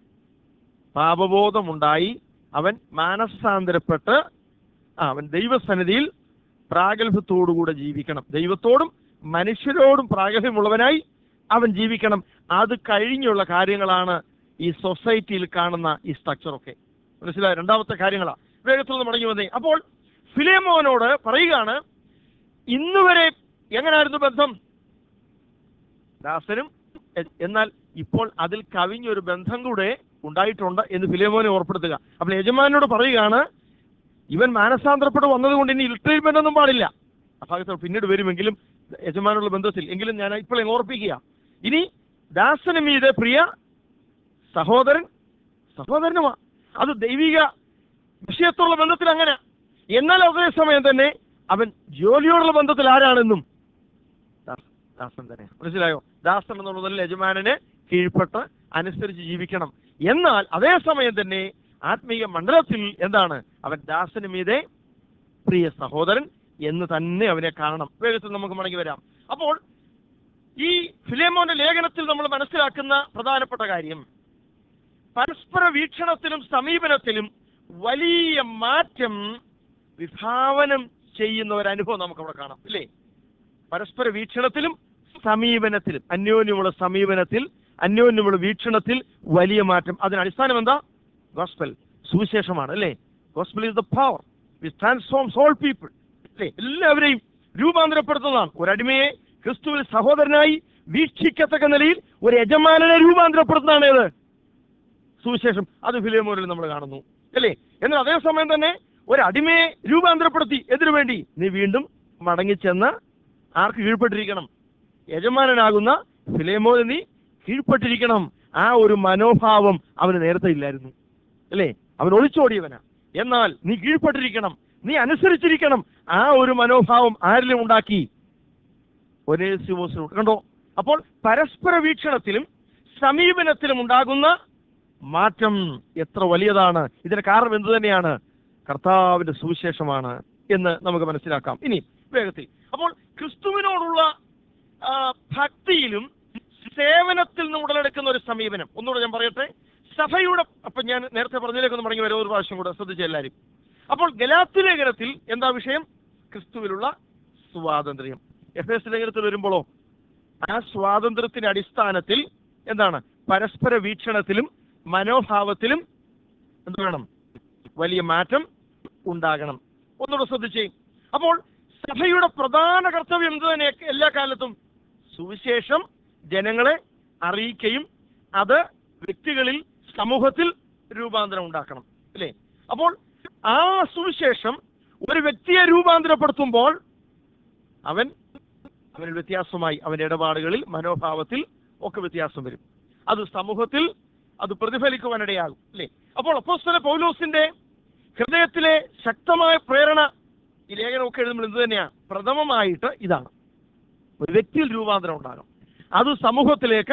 പാപബോധമുണ്ടായി അവൻ മാനസാന്തരപ്പെട്ട് ആ, അവൻ ദൈവസന്നിധിയിൽ പ്രാഗൽഭ്യത്തോടുകൂടെ ജീവിക്കണം ദൈവത്തോടും മനുഷ്യരോടും പ്രാഗൽഭ്യമുള്ളവനായി അവൻ ജീവിക്കണം അത് കഴിഞ്ഞുള്ള കാര്യങ്ങളാണ് ഈ സൊസൈറ്റിയിൽ കാണുന്ന ഈ സ്ട്രക്ചറൊക്കെ മനസ്സിലായ രണ്ടാമത്തെ കാര്യങ്ങളാ വേഗത്തിൽ നിന്ന് മടങ്ങി വന്നേ അപ്പോൾ ഫിലേമോനോട് പറയുകയാണ് ഇന്ന് വരെ എങ്ങനായിരുന്നു ബന്ധം ദാസനും എ- എന്നാൽ ഇപ്പോൾ അതിൽ കവിഞ്ഞൊരു ബന്ധം കൂടെ ഉണ്ടായിട്ടുണ്ട് എന്ന് ഫിലേമോനെ ഓർപ്പെടുത്തുക അപ്പോൾ യജമാനോട് പറയുകയാണ് ഇവൻ മാനസാന്തരപ്പെട്ട് വന്നതുകൊണ്ട് ഇനി ഇൽട്രീറ്റ്മെന്റ് ഒന്നും പാടില്ല ആ ഭാഗത്ത് പിന്നീട് വരുമെങ്കിലും യജമാനുള്ള ബന്ധത്തിൽ എങ്കിലും ഞാൻ ഇപ്പോൾ ഓർപ്പിക്കുക ഇനി ദാസന് മീതെ പ്രിയ സഹോദരൻ സഹോദരനുമാ അത് ദൈവിക വിഷയത്തോടുള്ള ബന്ധത്തിൽ അങ്ങനെ എന്നാൽ അതേ സമയം തന്നെ അവൻ ജോലിയോടുള്ള ബന്ധത്തിൽ ആരാണെന്നും ദാസ്- ദാസൻ തന്നെ മനസ്സിലായോ ദാസൻ എന്നുള്ളതിൽ യജമാനന് കീഴ്പ്പെട്ട് അനുസരിച്ച് ജീവിക്കണം എന്നാൽ അതേ സമയം തന്നെ ആത്മീയ മണ്ഡലത്തിൽ എന്താണ് അവൻ ദാസന് മീതെ പ്രിയ സഹോദരൻ എന്ന് തന്നെ അവനെ കാണണം വേഗത്തിൽ നമുക്ക് മടങ്ങി വരാം അപ്പോൾ ഈ ഫിലേമോന്റെ ലേഖനത്തിൽ നമ്മൾ മനസ്സിലാക്കുന്ന പ്രധാനപ്പെട്ട കാര്യം പരസ്പര വീക്ഷണത്തിലും സമീപനത്തിലും വലിയ മാറ്റം വിഭാവനം ചെയ്യുന്ന ഒരു അനുഭവം നമുക്ക് അവിടെ കാണാം ഇല്ലേ പരസ്പര വീക്ഷണത്തിലും സമീപനത്തിലും അന്യോന്യമുള്ള സമീപനത്തിൽ അന്യോന്യമുള്ള വീക്ഷണത്തിൽ വലിയ മാറ്റം അതിന് അടിസ്ഥാനം എന്താ ഗോസ്പൽ സുവിശേഷമാണ് അല്ലേ gospel is the power which transforms all people അല്ലേ എല്ലാവരെയും രൂപാന്തരപ്പെടുത്തുന്നതാണ് ഒരു അടിമയെ ക്രിസ്തുവിൽ സഹോദരനായി വീക്ഷിക്കത്തക്ക നിലയിൽ ഒരു യജമാനനെ രൂപാന്തരപ്പെടുത്തുന്നതാണ് ഏത് സുവിശേഷം അത് ഫിലിമോനിൽ നമ്മൾ കാണുന്നു അല്ലേ എന്നാൽ അതേസമയം തന്നെ ഒരു അടിമയെ രൂപാന്തരപ്പെടുത്തി എന്തിനു വേണ്ടി നീ വീണ്ടും മടങ്ങിച്ചെന്ന് ആർക്ക് കീഴ്പ്പെട്ടിരിക്കണം യജമാനനാകുന്ന ഫിലേമോന് നീ കീഴ്പ്പെട്ടിരിക്കണം ആ ഒരു മനോഭാവം അവന് നേരത്തെ ഇല്ലായിരുന്നു അല്ലേ അവൻ ഒളിച്ചോടിയവനാ എന്നാൽ നീ കീഴ്പ്പെട്ടിരിക്കണം നീ അനുസരിച്ചിരിക്കണം ആ ഒരു മനോഭാവം ആരിലും ഉണ്ടാക്കി ഒരേസിമോസിനും കണ്ടോ അപ്പോൾ പരസ്പര വീക്ഷണത്തിലും സമീപനത്തിലും ഉണ്ടാകുന്ന മാറ്റം എത്ര വലിയതാണ് ഇതിന് കാരണം എന്തു തന്നെയാണ് കർത്താവിന്റെ സുവിശേഷമാണ് എന്ന് നമുക്ക് മനസ്സിലാക്കാം ഇനി വേഗത്തിൽ അപ്പോൾ ക്രിസ്തുവിനോടുള്ള ആ, ഭക്തിയിലും സേവനത്തിൽ നിന്ന് ഉടലെടുക്കുന്ന ഒരു സമീപനം ഒന്നുകൂടെ ഞാൻ പറയട്ടെ സഭയുടെ അപ്പൊ ഞാൻ നേരത്തെ പറഞ്ഞതിലേക്കൊന്ന് മടങ്ങി വരാം ഒരു പ്രാവശ്യം കൂടെ ശ്രദ്ധിച്ച എല്ലാവരും അപ്പോൾ ഗലാത്തി ലേഖനത്തിൽ എന്താ വിഷയം ക്രിസ്തുവിലുള്ള സ്വാതന്ത്ര്യം എഫ് എസ് ലേഖനത്തിൽ വരുമ്പോഴോ ആ സ്വാതന്ത്ര്യത്തിന്റെ അടിസ്ഥാനത്തിൽ എന്താണ് പരസ്പര വീക്ഷണത്തിലും മനോഭാവത്തിലും എന്ത് വേണം വലിയ മാറ്റം ഉണ്ടാകണം ഒന്നുകൂടെ ശ്രദ്ധിച്ചേ അപ്പോൾ സഭയുടെ പ്രധാന കർത്തവ്യം എന്ത് തന്നെ എല്ലാ കാലത്തും സുവിശേഷം ജനങ്ങളെ അറിയിക്കുകയും അത് വ്യക്തികളിൽ സമൂഹത്തിൽ രൂപാന്തരം ഉണ്ടാക്കണം അല്ലേ അപ്പോൾ ആ സുവിശേഷം ഒരു വ്യക്തിയെ രൂപാന്തരപ്പെടുത്തുമ്പോൾ അവൻ അവന് വ്യത്യാസമായി അവന്റെ ഇടപാടുകളിൽ മനോഭാവത്തിൽ ഒക്കെ വ്യത്യാസം വരും അത് സമൂഹത്തിൽ അത് പ്രതിഫലിക്കുവാനിടയാകും അല്ലേ അപ്പോൾ അപ്പോസ്തല പൗലോസിന്റെ ഹൃദയത്തിലെ ശക്തമായ പ്രേരണ ഈ ലേഖനമൊക്കെ എഴുതുമ്പോൾ എന്ത് തന്നെയാണ് പ്രഥമമായിട്ട് ഇതാണ് ഒരു വ്യക്തിയിൽ രൂപാന്തരം ഉണ്ടാകും അത് സമൂഹത്തിലേക്ക്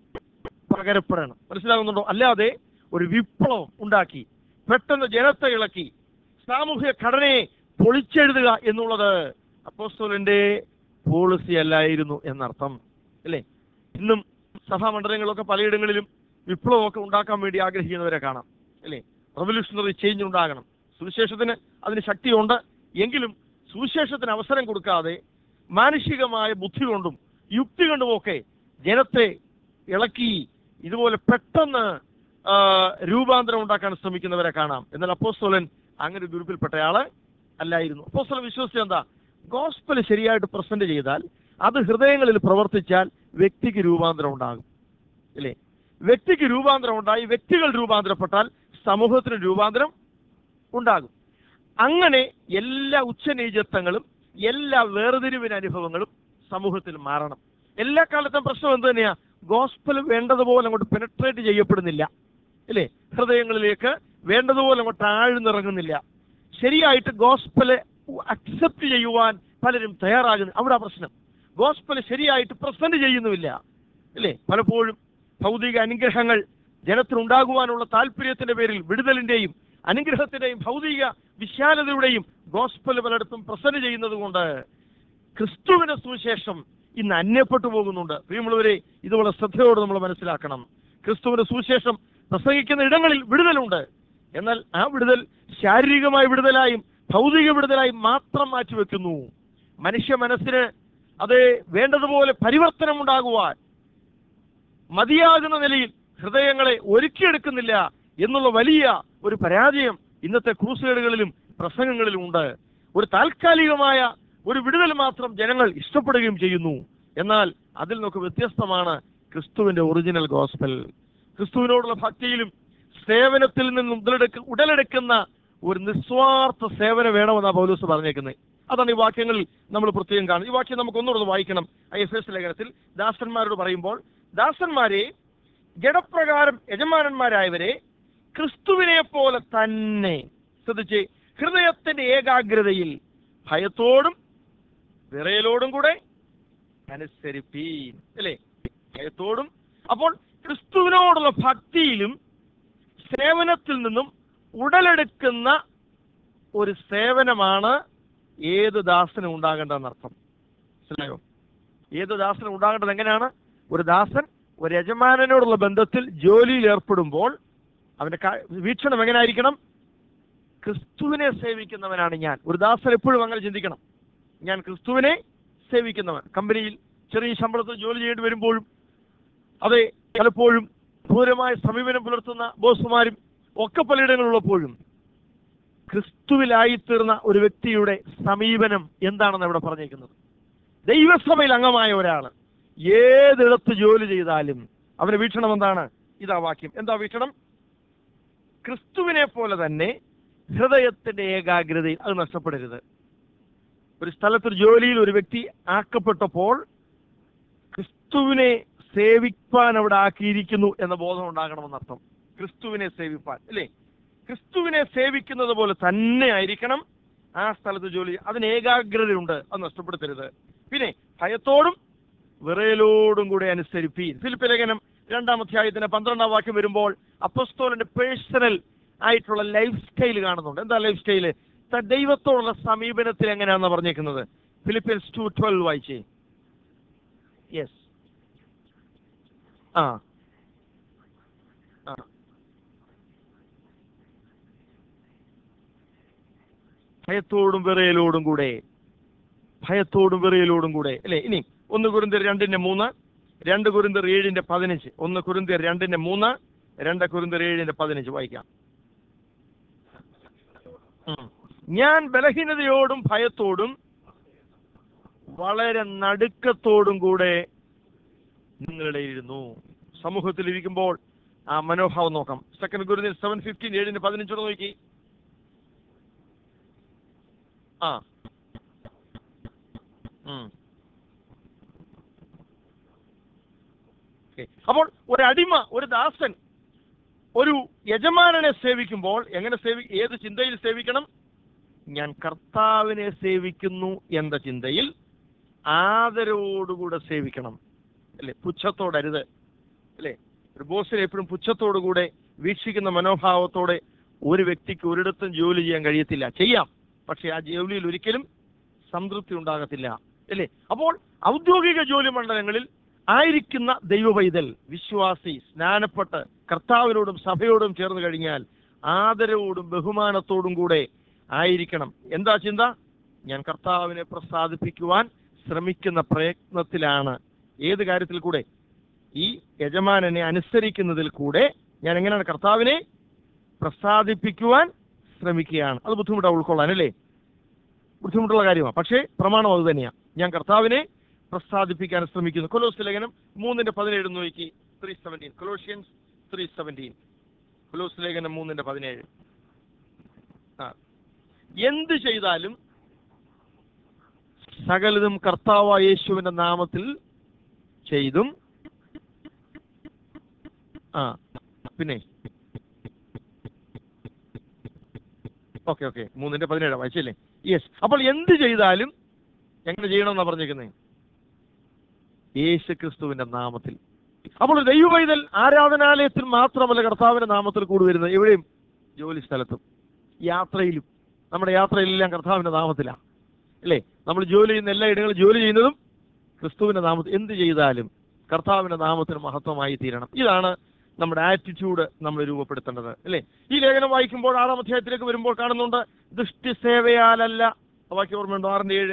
പകരപ്പെടണം മനസ്സിലാകുന്നുണ്ടോ അല്ലാതെ ഒരു വിപ്ലവം ഉണ്ടാക്കി പെട്ടെന്ന് ജനത്തെ ഇളക്കി സാമൂഹ്യ ഘടനയെ പൊളിച്ചെഴുതുക എന്നുള്ളത് അപ്പോസ്തോലിന്റെ പോളിസി അല്ലായിരുന്നു എന്നർത്ഥം അല്ലേ ഇന്നും സഭാമണ്ഡലങ്ങളൊക്കെ പലയിടങ്ങളിലും വിപ്ലവമൊക്കെ ഉണ്ടാക്കാൻ വേണ്ടി ആഗ്രഹിക്കുന്നവരെ കാണാം അല്ലേ റവല്യൂഷണറി ചേഞ്ച് ഉണ്ടാകണം സുവിശേഷത്തിന് അതിന് ശക്തിയുണ്ട് എങ്കിലും സുവിശേഷത്തിന് അവസരം കൊടുക്കാതെ മാനുഷികമായ ബുദ്ധി കൊണ്ടും യുക്തി കൊണ്ടുമൊക്കെ ജനത്തെ ഇളക്കി ഇതുപോലെ പെട്ടെന്ന് ആ, രൂപാന്തരം ഉണ്ടാക്കാൻ ശ്രമിക്കുന്നവരെ കാണാം എന്നാൽ അപ്പോസ്തോലൻ അങ്ങനെ ഒരു ഗ്രൂപ്പിൽപ്പെട്ടയാള് അല്ലായിരുന്നു അപ്പോസ്തലൻ വിശ്വസിച്ചത് എന്താ ഗോസ്പൽ ശരിയായിട്ട് പ്രസന്റ് ചെയ്താൽ അത് ഹൃദയങ്ങളിൽ പ്രവർത്തിച്ചാൽ വ്യക്തിക്ക് രൂപാന്തരം ഉണ്ടാകും ഇല്ലേ വ്യക്തിക്ക് രൂപാന്തരം ഉണ്ടായി വ്യക്തികൾ രൂപാന്തരപ്പെട്ടാൽ സമൂഹത്തിന് രൂപാന്തരം ഉണ്ടാകും അങ്ങനെ എല്ലാ ഉച്ചനീചത്വങ്ങളും എല്ലാ വേർതിരിവിന് അനുഭവങ്ങളും സമൂഹത്തിൽ മാറണം എല്ലാ കാലത്തും പ്രശ്നം എന്ത് തന്നെയാ ഗോസ്പൽ വേണ്ടതുപോലെ അങ്ങോട്ട് പെനട്രേറ്റ് ചെയ്യപ്പെടുന്നില്ല ഇല്ലേ ഹൃദയങ്ങളിലേക്ക് വേണ്ടതുപോലെ അങ്ങോട്ട് ആഴ്ന്നിറങ്ങുന്നില്ല ശരിയായിട്ട് ഗോസ്പല് അക്സെപ്റ്റ് ചെയ്യുവാൻ പലരും തയ്യാറാകുന്നു അവിടെ ആ പ്രശ്നം ഗോസ്പല് ശരിയായിട്ട് പ്രസന്റ് ചെയ്യുന്നുമില്ല ഇല്ലേ പലപ്പോഴും ഭൗതിക അനുഗ്രഹങ്ങൾ ജനത്തിനുണ്ടാകുവാനുള്ള താല്പര്യത്തിന്റെ പേരിൽ വിടുതലിന്റെയും അനുഗ്രഹത്തിന്റെയും ഭൗതിക വിശാലതയുടെയും ഗോസ്പൽ പലയിടത്തും പ്രസന്റ് ചെയ്യുന്നത് കൊണ്ട് ക്രിസ്തുവിന്റെ സുവിശേഷം ഇന്ന് അന്യപ്പെട്ടു പോകുന്നുണ്ട് പ്രിയമുള്ളവരെ ഇതുപോലെ ശ്രദ്ധയോടെ നമ്മൾ മനസ്സിലാക്കണം ക്രിസ്തുവിന്റെ സുവിശേഷം പ്രസംഗിക്കുന്ന ഇടങ്ങളിൽ വിടുതലുണ്ട് എന്നാൽ ആ വിടുതൽ ശാരീരികമായ വിടുതലായും ഭൗതിക വിടുതലായും മാത്രം മാറ്റിവെക്കുന്നു മനുഷ്യ മനസ്സിന് അത് വേണ്ടതുപോലെ പരിവർത്തനം ഉണ്ടാകുവാൻ മതിയാകുന്ന നിലയിൽ ഹൃദയങ്ങളെ ഒരുക്കിയെടുക്കുന്നില്ല എന്നുള്ള വലിയ ഒരു പരാജയം ഇന്നത്തെ ക്രൂസേഡുകളിലും പ്രസംഗങ്ങളിലും ഉണ്ട് ഒരു താൽക്കാലികമായ ഒരു വിടുതൽ മാത്രം ജനങ്ങൾ ഇഷ്ടപ്പെടുകയും ചെയ്യുന്നു എന്നാൽ അതിൽ നിന്നൊക്കെ വ്യത്യസ്തമാണ് ക്രിസ്തുവിന്റെ ഒറിജിനൽ ഗോസ്പൽ ക്രിസ്തുവിനോടുള്ള ഭക്തിയിലും സേവനത്തിൽ നിന്നും ഉടലെടുക്ക ഉടലെടുക്കുന്ന ഒരു നിസ്വാർത്ഥ സേവനം വേണമെന്നാണ് പൗലൂസ് പറഞ്ഞേക്കുന്നത് അതാണ് ഈ വാക്യങ്ങളിൽ നമ്മൾ പ്രത്യേകം കാണുന്നത് ഈ വാക്യം നമുക്ക് ഒന്നുകൂടെ ഒന്ന് വായിക്കണം ഐ എഫ് എസ് ലേഖനത്തിൽ ദാസന്മാരോട് പറയുമ്പോൾ ദാസന്മാരെ ജഡപ്രകാരം യജമാനന്മാരായവരെ ക്രിസ്തുവിനെ പോലെ തന്നെ ശ്രദ്ധിച്ച് ഹൃദയത്തിന്റെ ഏകാഗ്രതയിൽ ഭയത്തോടും വിറയലോടും കൂടെ അനുസരിപ്പീൻ അല്ലേ ഭയത്തോടും അപ്പോൾ ക്രിസ്തുവിനോടുള്ള ഭക്തിയിലും സേവനത്തിൽ നിന്നും ഉടലെടുക്കുന്ന ഒരു സേവനമാണ് ഏത് ദാസനും ഉണ്ടാകേണ്ടതെന്നർത്ഥം മനസ്സിലായോ ഏത് ദാസനും ഉണ്ടാകേണ്ടത് എങ്ങനെയാണ് ഒരു ദാസൻ ഒരു യജമാനനോടുള്ള ബന്ധത്തിൽ ജോലിയിൽ ഏർപ്പെടുമ്പോൾ അവന്റെ കാ- വീക്ഷണം എങ്ങനെ ആയിരിക്കണം ക്രിസ്തുവിനെ സേവിക്കുന്നവനാണ് ഞാൻ ഒരു ദാസൻ എപ്പോഴും അങ്ങനെ ചിന്തിക്കണം ഞാൻ ക്രിസ്തുവിനെ സേവിക്കുന്നവൻ കമ്പനിയിൽ ചെറിയ ശമ്പളത്തിൽ ജോലി ചെയ്യേണ്ടി വരുമ്പോഴും അതെ പലപ്പോഴും ക്രൂരമായ സമീപനം പുലർത്തുന്ന ബോസുമാരും ഒക്കെ പലയിടങ്ങളിലുള്ളപ്പോഴും ക്രിസ്തുവിലായിത്തീർന്ന ഒരു വ്യക്തിയുടെ സമീപനം എന്താണെന്ന് ഇവിടെ പറഞ്ഞേക്കുന്നത് ദൈവസഭയിൽ അംഗമായ ഒരാള് ഏതിടത്ത് ജോലി ചെയ്താലും അവന്റെ വീക്ഷണം എന്താണ് ഇതാ വാക്യം എന്താ വീക്ഷണം ക്രിസ്തുവിനെ പോലെ തന്നെ ഹൃദയത്തിന്റെ ഏകാഗ്രതയിൽ അത് നഷ്ടപ്പെടരുത് ഒരു സ്ഥലത്ത് ജോലിയിൽ ഒരു വ്യക്തി ആക്കപ്പെട്ടപ്പോൾ ക്രിസ്തുവിനെ സേവിപ്പാൻ അവിടെ ആക്കിയിരിക്കുന്നു എന്ന ബോധം ഉണ്ടാകണമെന്നർത്ഥം ക്രിസ്തുവിനെ സേവിപ്പാൻ അല്ലേ ക്രിസ്തുവിനെ സേവിക്കുന്നത് പോലെ തന്നെ ആയിരിക്കണം ആ സ്ഥലത്ത് ജോലി അതിന് ഏകാഗ്രതയുണ്ട് അത് നഷ്ടപ്പെടുത്തരുത് പിന്നെ ഭയത്തോടും വിറയലോടും കൂടെ അനുസരിപ്പീൻ ഫിലിപ്പ് ലേഖനം രണ്ടാം അധ്യായത്തിന് പന്ത്രണ്ടാം വാക്യം വരുമ്പോൾ അപ്പസ്തോലിന്റെ പേഴ്സണൽ ആയിട്ടുള്ള ലൈഫ് സ്റ്റൈൽ കാണുന്നുണ്ട് എന്താ ലൈഫ് സ്റ്റൈല് ദൈവത്തോടുള്ള സമീപനത്തിൽ എങ്ങനെയാണെന്ന് പറഞ്ഞേക്കുന്നത് ഫിലിപ്പിയൻസ് ടു ട്വൽവ് വായിച്ചേ യെസ് ആ ആ ഭയത്തോടും വിറയലോടും കൂടെ ഭയത്തോടും വിറയലോടും കൂടെ അല്ലേ ഇനി ഒന്ന് കുരിന്തിയർ രണ്ടിന്റെ മൂന്ന് രണ്ട് കുരിന്തിയർ ഏഴിന്റെ പതിനഞ്ച് ഒന്ന് കുരിന്തിയർ രണ്ടിന്റെ മൂന്ന് രണ്ട് കുരിന്തിയർ ഏഴിന്റെ പതിനഞ്ച് വായിക്കാം ഉം. ഞാൻ ബലഹീനതയോടും ഭയത്തോടും വളരെ നടുക്കത്തോടും കൂടെ നിങ്ങളുടെ ഇരുന്നു സമൂഹത്തിൽ ഇരിക്കുമ്പോൾ ആ മനോഭാവം നോക്കാം സെക്കൻഡ് ഗുരുദിൻ സെവൻ ഫിഫ്റ്റീൻ ഏഴിന് പതിനഞ്ചോട് നോക്കി ആ ഉം. Okay. അപ്പോൾ ഒരു അടിമ ഒരു ദാസൻ ഒരു യജമാനനെ സേവിക്കുമ്പോൾ എങ്ങനെ സേവി ഏത് ചിന്തയിൽ സേവിക്കണം ഞാൻ കർത്താവിനെ സേവിക്കുന്നു എന്ന ചിന്തയിൽ ആദരവോടുകൂടെ സേവിക്കണം അല്ലേ പുച്ഛത്തോടരുത് അല്ലേ ഒരു ബോസിനെ എപ്പോഴും പുച്ഛത്തോടുകൂടെ വീക്ഷിക്കുന്ന മനോഭാവത്തോടെ ഒരു വ്യക്തിക്ക് ഒരിടത്തും ജോലി ചെയ്യാൻ കഴിയത്തില്ല ചെയ്യാം പക്ഷെ ആ ജോലിയിൽ ഒരിക്കലും സംതൃപ്തി ഉണ്ടാകത്തില്ല അല്ലേ അപ്പോൾ ഔദ്യോഗിക ജോലി മണ്ഡലങ്ങളിൽ ആയിരിക്കുന്ന ദൈവവൈതൽ വിശ്വാസി സ്നാനപ്പെട്ട് കർത്താവിനോടും സഭയോടും ചേർന്ന് കഴിഞ്ഞാൽ ആദരവോടും ബഹുമാനത്തോടും കൂടെ ആയിരിക്കണം എന്താ ചിന്ത ഞാൻ കർത്താവിനെ പ്രസാദിപ്പിക്കുവാൻ ശ്രമിക്കുന്ന പ്രയത്നത്തിലാണ് ഏത് കാര്യത്തിൽ കൂടെ ഈ യജമാനനെ അനുസരിക്കുന്നതിൽ കൂടെ ഞാൻ എങ്ങനെയാണ് കർത്താവിനെ പ്രസാദിപ്പിക്കുവാൻ ശ്രമിക്കുകയാണ് അത് ബുദ്ധിമുട്ടാണ് ഉൾക്കൊള്ളാൻ അല്ലേ ബുദ്ധിമുട്ടുള്ള കാര്യമാണ് പക്ഷേ പ്രമാണം അത് തന്നെയാണ് ഞാൻ കർത്താവിനെ പ്രസാദിപ്പിക്കാൻ ശ്രമിക്കുന്നു കൊലോസ് ലേഖനം മൂന്നിന്റെ പതിനേഴ് നോക്കി three seventeen Colossians three seventeen കൊലോസ് ലേഖനം മൂന്നിന്റെ പതിനേഴ് ആ എന്ത് ചെയ്താലും സകലതും കർത്താവായ യേശുവിന്റെ നാമത്തിൽ ചെയ്തും ആ പിന്നെ ഓക്കെ ഓക്കെ മൂന്നിന്റെ പതിനേഴ് വായിച്ചല്ലേ യെസ് അപ്പോൾ എന്ത് ചെയ്താലും എങ്ങനെ ചെയ്യണമെന്നാ പറഞ്ഞേക്കുന്നത് യേശു ക്രിസ്തുവിന്റെ നാമത്തിൽ അപ്പോൾ ഒരു ദൈവവൈതൽ ആരാധനാലയത്തിൽ മാത്രമല്ല കർത്താവിന്റെ നാമത്തിൽ കൂടി വരുന്നത് എവിടെയും ജോലി സ്ഥലത്തും യാത്രയിലും നമ്മുടെ യാത്രയിലെല്ലാം കർത്താവിന്റെ നാമത്തിലാണ് അല്ലേ നമ്മൾ ജോലി ചെയ്യുന്ന എല്ലാ ഇടങ്ങളും ജോലി ചെയ്യുന്നതും ക്രിസ്തുവിന്റെ നാമത്തിൽ എന്ത് ചെയ്താലും കർത്താവിന്റെ നാമത്തിന് മഹത്വമായി തീരണം ഇതാണ് നമ്മുടെ ആറ്റിറ്റ്യൂഡ് നമ്മൾ രൂപപ്പെടുത്തേണ്ടത് അല്ലേ ഈ ലേഖനം വായിക്കുമ്പോൾ ആറാം അധ്യായത്തിലേക്ക് വരുമ്പോൾ കാണുന്നുണ്ട് ദൃഷ്ടി സേവയാലല്ല ആ വാക്യം ഓർമ്മയുണ്ടോ ആറിന്റെ ഏഴ്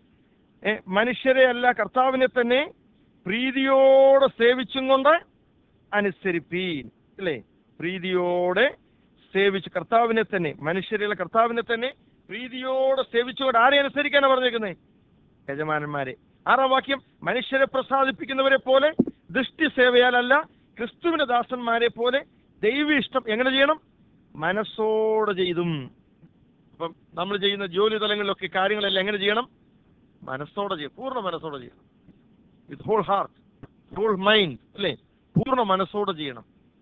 ഏ, മനുഷ്യരെ അല്ല കർത്താവിനെ തന്നെ പ്രീതിയോടെ സേവിച്ചും കൊണ്ട് അനുസരിപ്പീൻ അല്ലേ പ്രീതിയോടെ സേവിച്ച് കർത്താവിനെ തന്നെ മനുഷ്യരെയുള്ള കർത്താവിനെ തന്നെ പ്രീതിയോടെ സേവിച്ചുകൊണ്ട് ആരെ അനുസരിക്കാനാണ് പറഞ്ഞേക്കുന്നത് യജമാനന്മാരെ ആറാം വാക്യം മനുഷ്യരെ പ്രസാദിപ്പിക്കുന്നവരെ പോലെ ദൃഷ്ടി സേവയാലല്ല ക്രിസ്തുവിന്റെ ദാസന്മാരെ പോലെ ദൈവ ഇഷ്ടം എങ്ങനെ ചെയ്യണം മനസ്സോടെ ചെയ്തും അപ്പം നമ്മൾ ചെയ്യുന്ന ജോലി തലങ്ങളിലൊക്കെ കാര്യങ്ങളെല്ലാം എങ്ങനെ ചെയ്യണം മനസ്സോടെ ചെയ്യും പൂർണ്ണ മനസ്സോടെ ചെയ്യണം with whole heart whole mind അല്ലേ പൂർണ്ണ മനസ്സോടെ ചെയ്യണം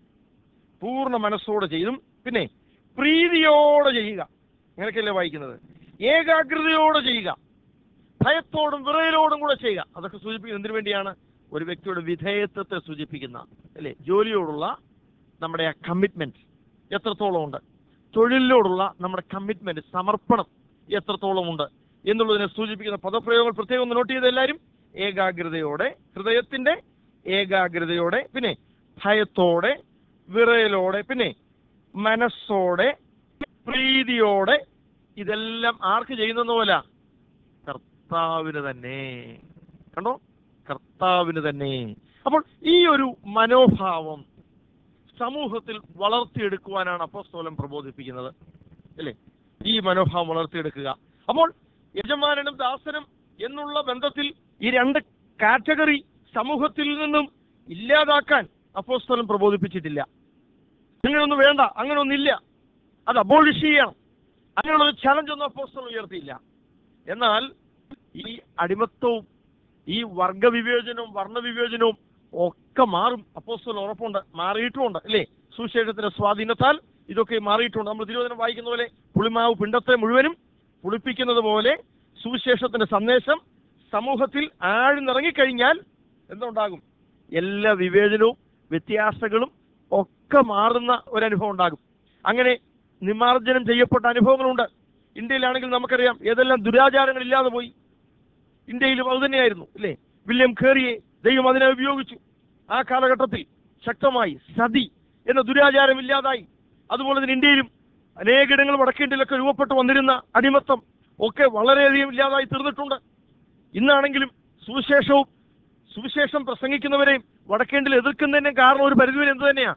പൂർണ്ണ മനസ്സോടെ ചെയ്തും പിന്നെ പ്രീതിയോടെ ചെയ്യുക അങ്ങനെയൊക്കെയല്ലേ വായിക്കുന്നത് ഏകാഗ്രതയോടെ ചെയ്യുക ഭയത്തോടും വിറയലോടും കൂടെ ചെയ്യുക അതൊക്കെ സൂചിപ്പിക്കുന്നത് എന്തിനു വേണ്ടിയാണ് ഒരു വ്യക്തിയുടെ വിധേയത്വത്തെ സൂചിപ്പിക്കുന്ന അല്ലേ ജോലിയോടുള്ള നമ്മുടെ ആ കമ്മിറ്റ്മെന്റ് എത്രത്തോളം ഉണ്ട് തൊഴിലിനോടുള്ള നമ്മുടെ കമ്മിറ്റ്മെന്റ് സമർപ്പണം എത്രത്തോളം ഉണ്ട് എന്നുള്ളതിനെ സൂചിപ്പിക്കുന്ന പദപ്രയോഗങ്ങൾ പ്രത്യേകം ഒന്ന് നോട്ട് ചെയ്ത് എല്ലാവരും ഏകാഗ്രതയോടെ ഹൃദയത്തിന്റെ ഏകാഗ്രതയോടെ പിന്നെ ഭയത്തോടെ വിറയലോടെ പിന്നെ മനസ്സോടെ പ്രീതിയോടെ ഇതെല്ലാം ആർക്ക് ചെയ്യുന്ന പോലെ കർത്താവിന് തന്നെ കണ്ടോ കർത്താവിന് തന്നെ അപ്പോൾ ഈ ഒരു മനോഭാവം സമൂഹത്തിൽ വളർത്തിയെടുക്കുവാനാണ് അപ്പോസ്തോലൻ പ്രബോധിപ്പിക്കുന്നത് അല്ലേ ഈ മനോഭാവം വളർത്തിയെടുക്കുക അപ്പോൾ യജമാനനും ദാസനും എന്നുള്ള ബന്ധത്തിൽ ഈ രണ്ട് കാറ്റഗറി സമൂഹത്തിൽ നിന്നും ഇല്ലാതാക്കാൻ അപ്പോസ്തലൻ പ്രബോധിപ്പിച്ചിട്ടില്ല അങ്ങനെയൊന്നും വേണ്ട അങ്ങനെയൊന്നില്ല അത് അബോളിഷ് ചെയ്യണം അങ്ങനെയുള്ള ഒരു ചലഞ്ച് ഒന്നും അപ്പോസ്തലൻ ഉയർത്തിയില്ല എന്നാൽ ഈ അടിമത്വവും ഈ വർഗവിവേചനവും വർണ്ണവിവേചനവും ഒക്കെ മാറും അപ്പോസ്തലൻ ഉറപ്പുണ്ട് മാറിയിട്ടുമുണ്ട് അല്ലേ സുശേഷത്തിന്റെ സ്വാധീനത്താൽ ഇതൊക്കെ മാറിയിട്ടുണ്ട് നമ്മൾ തിരുവചനം വായിക്കുന്ന പോലെ പുളിമാവ് പിണ്ടത്തെ മുഴുവനും പുളിപ്പിക്കുന്നത് പോലെ സുവിശേഷത്തിന്റെ സന്ദേശം സമൂഹത്തിൽ ആഴ്ന്നിറങ്ങിക്കഴിഞ്ഞാൽ എന്തുണ്ടാകും എല്ലാ വിവേചനവും വ്യത്യാസങ്ങളും ഒക്കെ മാറുന്ന ഒരനുഭവം ഉണ്ടാകും അങ്ങനെ നിമാർജനം ചെയ്യപ്പെട്ട അനുഭവങ്ങളുണ്ട് ഇന്ത്യയിലാണെങ്കിൽ നമുക്കറിയാം ഏതെല്ലാം ദുരാചാരങ്ങൾ ഇല്ലാതെ പോയി ഇന്ത്യയിലും അത് തന്നെയായിരുന്നു അല്ലേ വില്യം ഖേറിയെ ദൈവം അതിനെ ഉപയോഗിച്ചു ആ കാലഘട്ടത്തിൽ ശക്തമായി സതി എന്ന ദുരാചാരം ഇല്ലാതായി അതുപോലെ തന്നെ ഇന്ത്യയിലും അനേകിടങ്ങൾ വടക്കേണ്ടിലൊക്കെ രൂപപ്പെട്ടു വന്നിരുന്ന അടിമത്തം ഒക്കെ വളരെയധികം ഇല്ലാതായി തീർന്നിട്ടുണ്ട് ഇന്നാണെങ്കിലും സുവിശേഷവും സുവിശേഷം പ്രസംഗിക്കുന്നവരെയും വടക്കേണ്ടിൽ എതിർക്കുന്നതിന്റെ കാരണം ഒരു പരിധിവരെ എന്ത് തന്നെയാ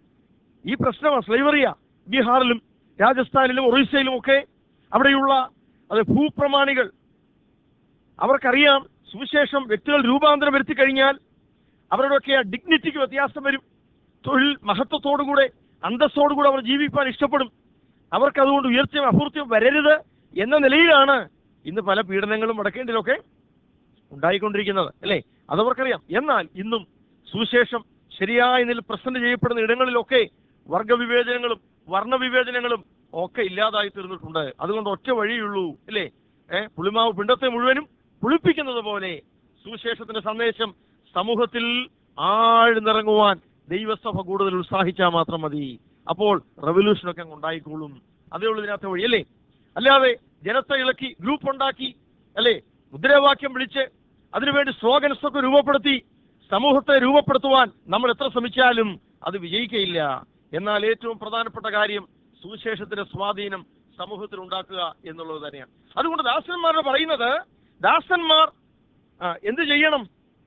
ഈ പ്രശ്നമാണ് സ്ലൈവറിയ ബീഹാറിലും രാജസ്ഥാനിലും ഒറീസയിലും ഒക്കെ അവിടെയുള്ള അത് ഭൂപ്രമാണികൾ അവർക്കറിയാം സുവിശേഷം വ്യക്തികൾ രൂപാന്തരം വരുത്തി കഴിഞ്ഞാൽ അവരുടെയൊക്കെ ആ ഡിഗ്നിറ്റിക്ക് വ്യത്യാസം വരും തൊഴിൽ മഹത്വത്തോടുകൂടെ അന്തസ്സോടുകൂടെ അവർ ജീവിക്കാൻ ഇഷ്ടപ്പെടും അവർക്ക് അതുകൊണ്ട് ഉയർച്ചയും അപൂർത്തിയും വരരുത് എന്ന നിലയിലാണ് ഇന്ന് പല പീഡനങ്ങളും വടക്കേണ്ടിലൊക്കെ ഉണ്ടായിക്കൊണ്ടിരിക്കുന്നത് അല്ലേ അതവർക്കറിയാം എന്നാൽ ഇന്നും സുവിശേഷം ശരിയായ നിലയിൽ പ്രസന്റ് ചെയ്യപ്പെടുന്ന ഇടങ്ങളിലൊക്കെ വർഗവിവേചനങ്ങളും വർണ്ണവിവേചനങ്ങളും ഒക്കെ ഇല്ലാതായി തീർന്നിട്ടുണ്ട് അതുകൊണ്ട് ഒറ്റ വഴിയുള്ളൂ അല്ലേ ഏഹ് പുളിമാവ് പിണ്ടത്തെ മുഴുവനും പുളിപ്പിക്കുന്നത് പോലെ സുവിശേഷത്തിന്റെ സന്ദേശം സമൂഹത്തിൽ ആഴ്ന്നിറങ്ങുവാൻ ദൈവസഭ കൂടുതൽ ഉത്സാഹിച്ചാൽ മാത്രം മതി അപ്പോൾ റെവല്യൂഷനൊക്കെ അങ്ങ് ഉണ്ടായിക്കോളും അതേ ഉള്ളൂ ഇതിനകത്ത് വഴി അല്ലേ അല്ലാതെ ജനത്തെ ഇളക്കി ഗ്രൂപ്പ് ഉണ്ടാക്കി അല്ലേ മുദ്രാവാക്യം വിളിച്ച് അതിനുവേണ്ടി സ്ലോഗൻസ് ഒക്കെ രൂപപ്പെടുത്തി സമൂഹത്തെ രൂപപ്പെടുത്തുവാൻ നമ്മൾ എത്ര ശ്രമിച്ചാലും അത് വിജയിക്കയില്ല എന്നാൽ ഏറ്റവും പ്രധാനപ്പെട്ട കാര്യം സുവിശേഷത്തിന്റെ സ്വാധീനം സമൂഹത്തിൽ ഉണ്ടാക്കുക എന്നുള്ളത് തന്നെയാണ് അതുകൊണ്ട് ദാസന്മാരോട് പറയുന്നത് ദാസന്മാർ ആ, എന്ത് ചെയ്യണം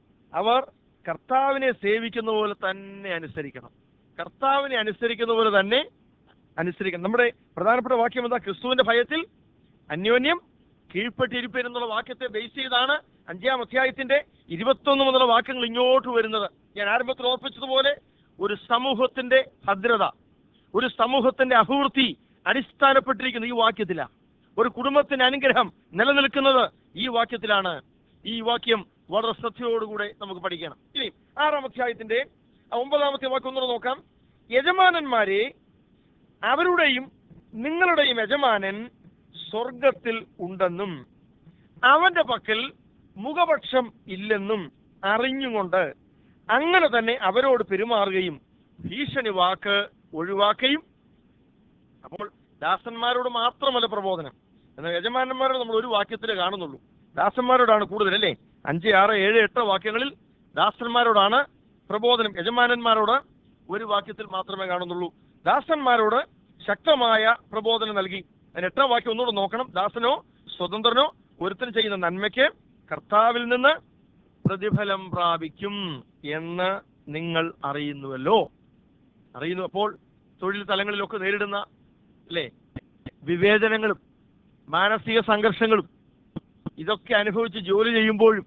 അവർ കർത്താവിനെ സേവിക്കുന്ന പോലെ തന്നെ അനുസരിക്കണം കർത്താവിനെ അനുസരിക്കുന്ന പോലെ തന്നെ അനുസരിക്കണം നമ്മുടെ പ്രധാനപ്പെട്ട വാക്യം എന്താ ക്രിസ്തുവിന്റെ ഭയത്തിൽ അന്യോന്യം കീഴ്പ്പെട്ടിരിപ്പൻ എന്നുള്ള വാക്യത്തെ ബേസ് ചെയ്താണ് അഞ്ചാം അധ്യായത്തിന്റെ ഇരുപത്തൊന്ന് മുതലുള്ള വാക്യങ്ങൾ ഇങ്ങോട്ട് വരുന്നത് ഞാൻ ആരംഭത്തിൽ ഓർപ്പിച്ചതുപോലെ ഒരു സമൂഹത്തിന്റെ ഭദ്രത ഒരു സമൂഹത്തിന്റെ അഭിവൃദ്ധി അടിസ്ഥാനപ്പെട്ടിരിക്കുന്ന ഈ വാക്യത്തിലാണ് ഒരു കുടുംബത്തിന്റെ അനുഗ്രഹം നിലനിൽക്കുന്നത് ഈ വാക്യത്തിലാണ് ഈ വാക്യം വളരെ ശ്രദ്ധയോടുകൂടെ നമുക്ക് പഠിക്കണം ഇനി ആറാം അധ്യായത്തിന്റെ ആ ഒമ്പതാമത്തെ വാക്യം ഒന്നുകൂടെ നോക്കാം യജമാനന്മാരെ അവരുടെയും നിങ്ങളുടെയും യജമാനൻ സ്വർഗത്തിൽ ഉണ്ടെന്നും അവന്റെ പക്കൽ മുഖപക്ഷം ഇല്ലെന്നും അറിഞ്ഞുകൊണ്ട് അങ്ങനെ തന്നെ അവരോട് പെരുമാറുകയും ഭീഷണി വാക്ക് ഒഴിവാക്കുകയും അപ്പോൾ ദാസന്മാരോട് മാത്രമല്ല പ്രബോധനം എന്നാൽ യജമാനന്മാരോട് നമ്മൾ ഒരു വാക്യത്തിലേ കാണുന്നുള്ളൂ ദാസന്മാരോടാണ് കൂടുതൽ അല്ലേ അഞ്ച് ആറ് ഏഴ് എട്ട് വാക്യങ്ങളിൽ ദാസന്മാരോടാണ് പ്രബോധനം യജമാനന്മാരോട് ഒരു വാക്യത്തിൽ മാത്രമേ കാണുന്നുള്ളൂ ദാസന്മാരോട് ശക്തമായ പ്രബോധനം നൽകി അതിന് എട്ടാം വാക്യം ഒന്നുകൂടെ നോക്കണം ദാസനോ സ്വതന്ത്രനോ ഒരുത്തൻ ചെയ്യുന്ന നന്മയ്ക്ക് കർത്താവിൽ നിന്ന് പ്രതിഫലം പ്രാപിക്കും എന്ന് നിങ്ങൾ അറിയുന്നുവല്ലോ അറിയുന്നു അപ്പോൾ തൊഴിൽ തലങ്ങളിലൊക്കെ നേരിടുന്ന അല്ലേ വിവേചനങ്ങളും മാനസിക സംഘർഷങ്ങളും ഇതൊക്കെ അനുഭവിച്ച് ജോലി ചെയ്യുമ്പോഴും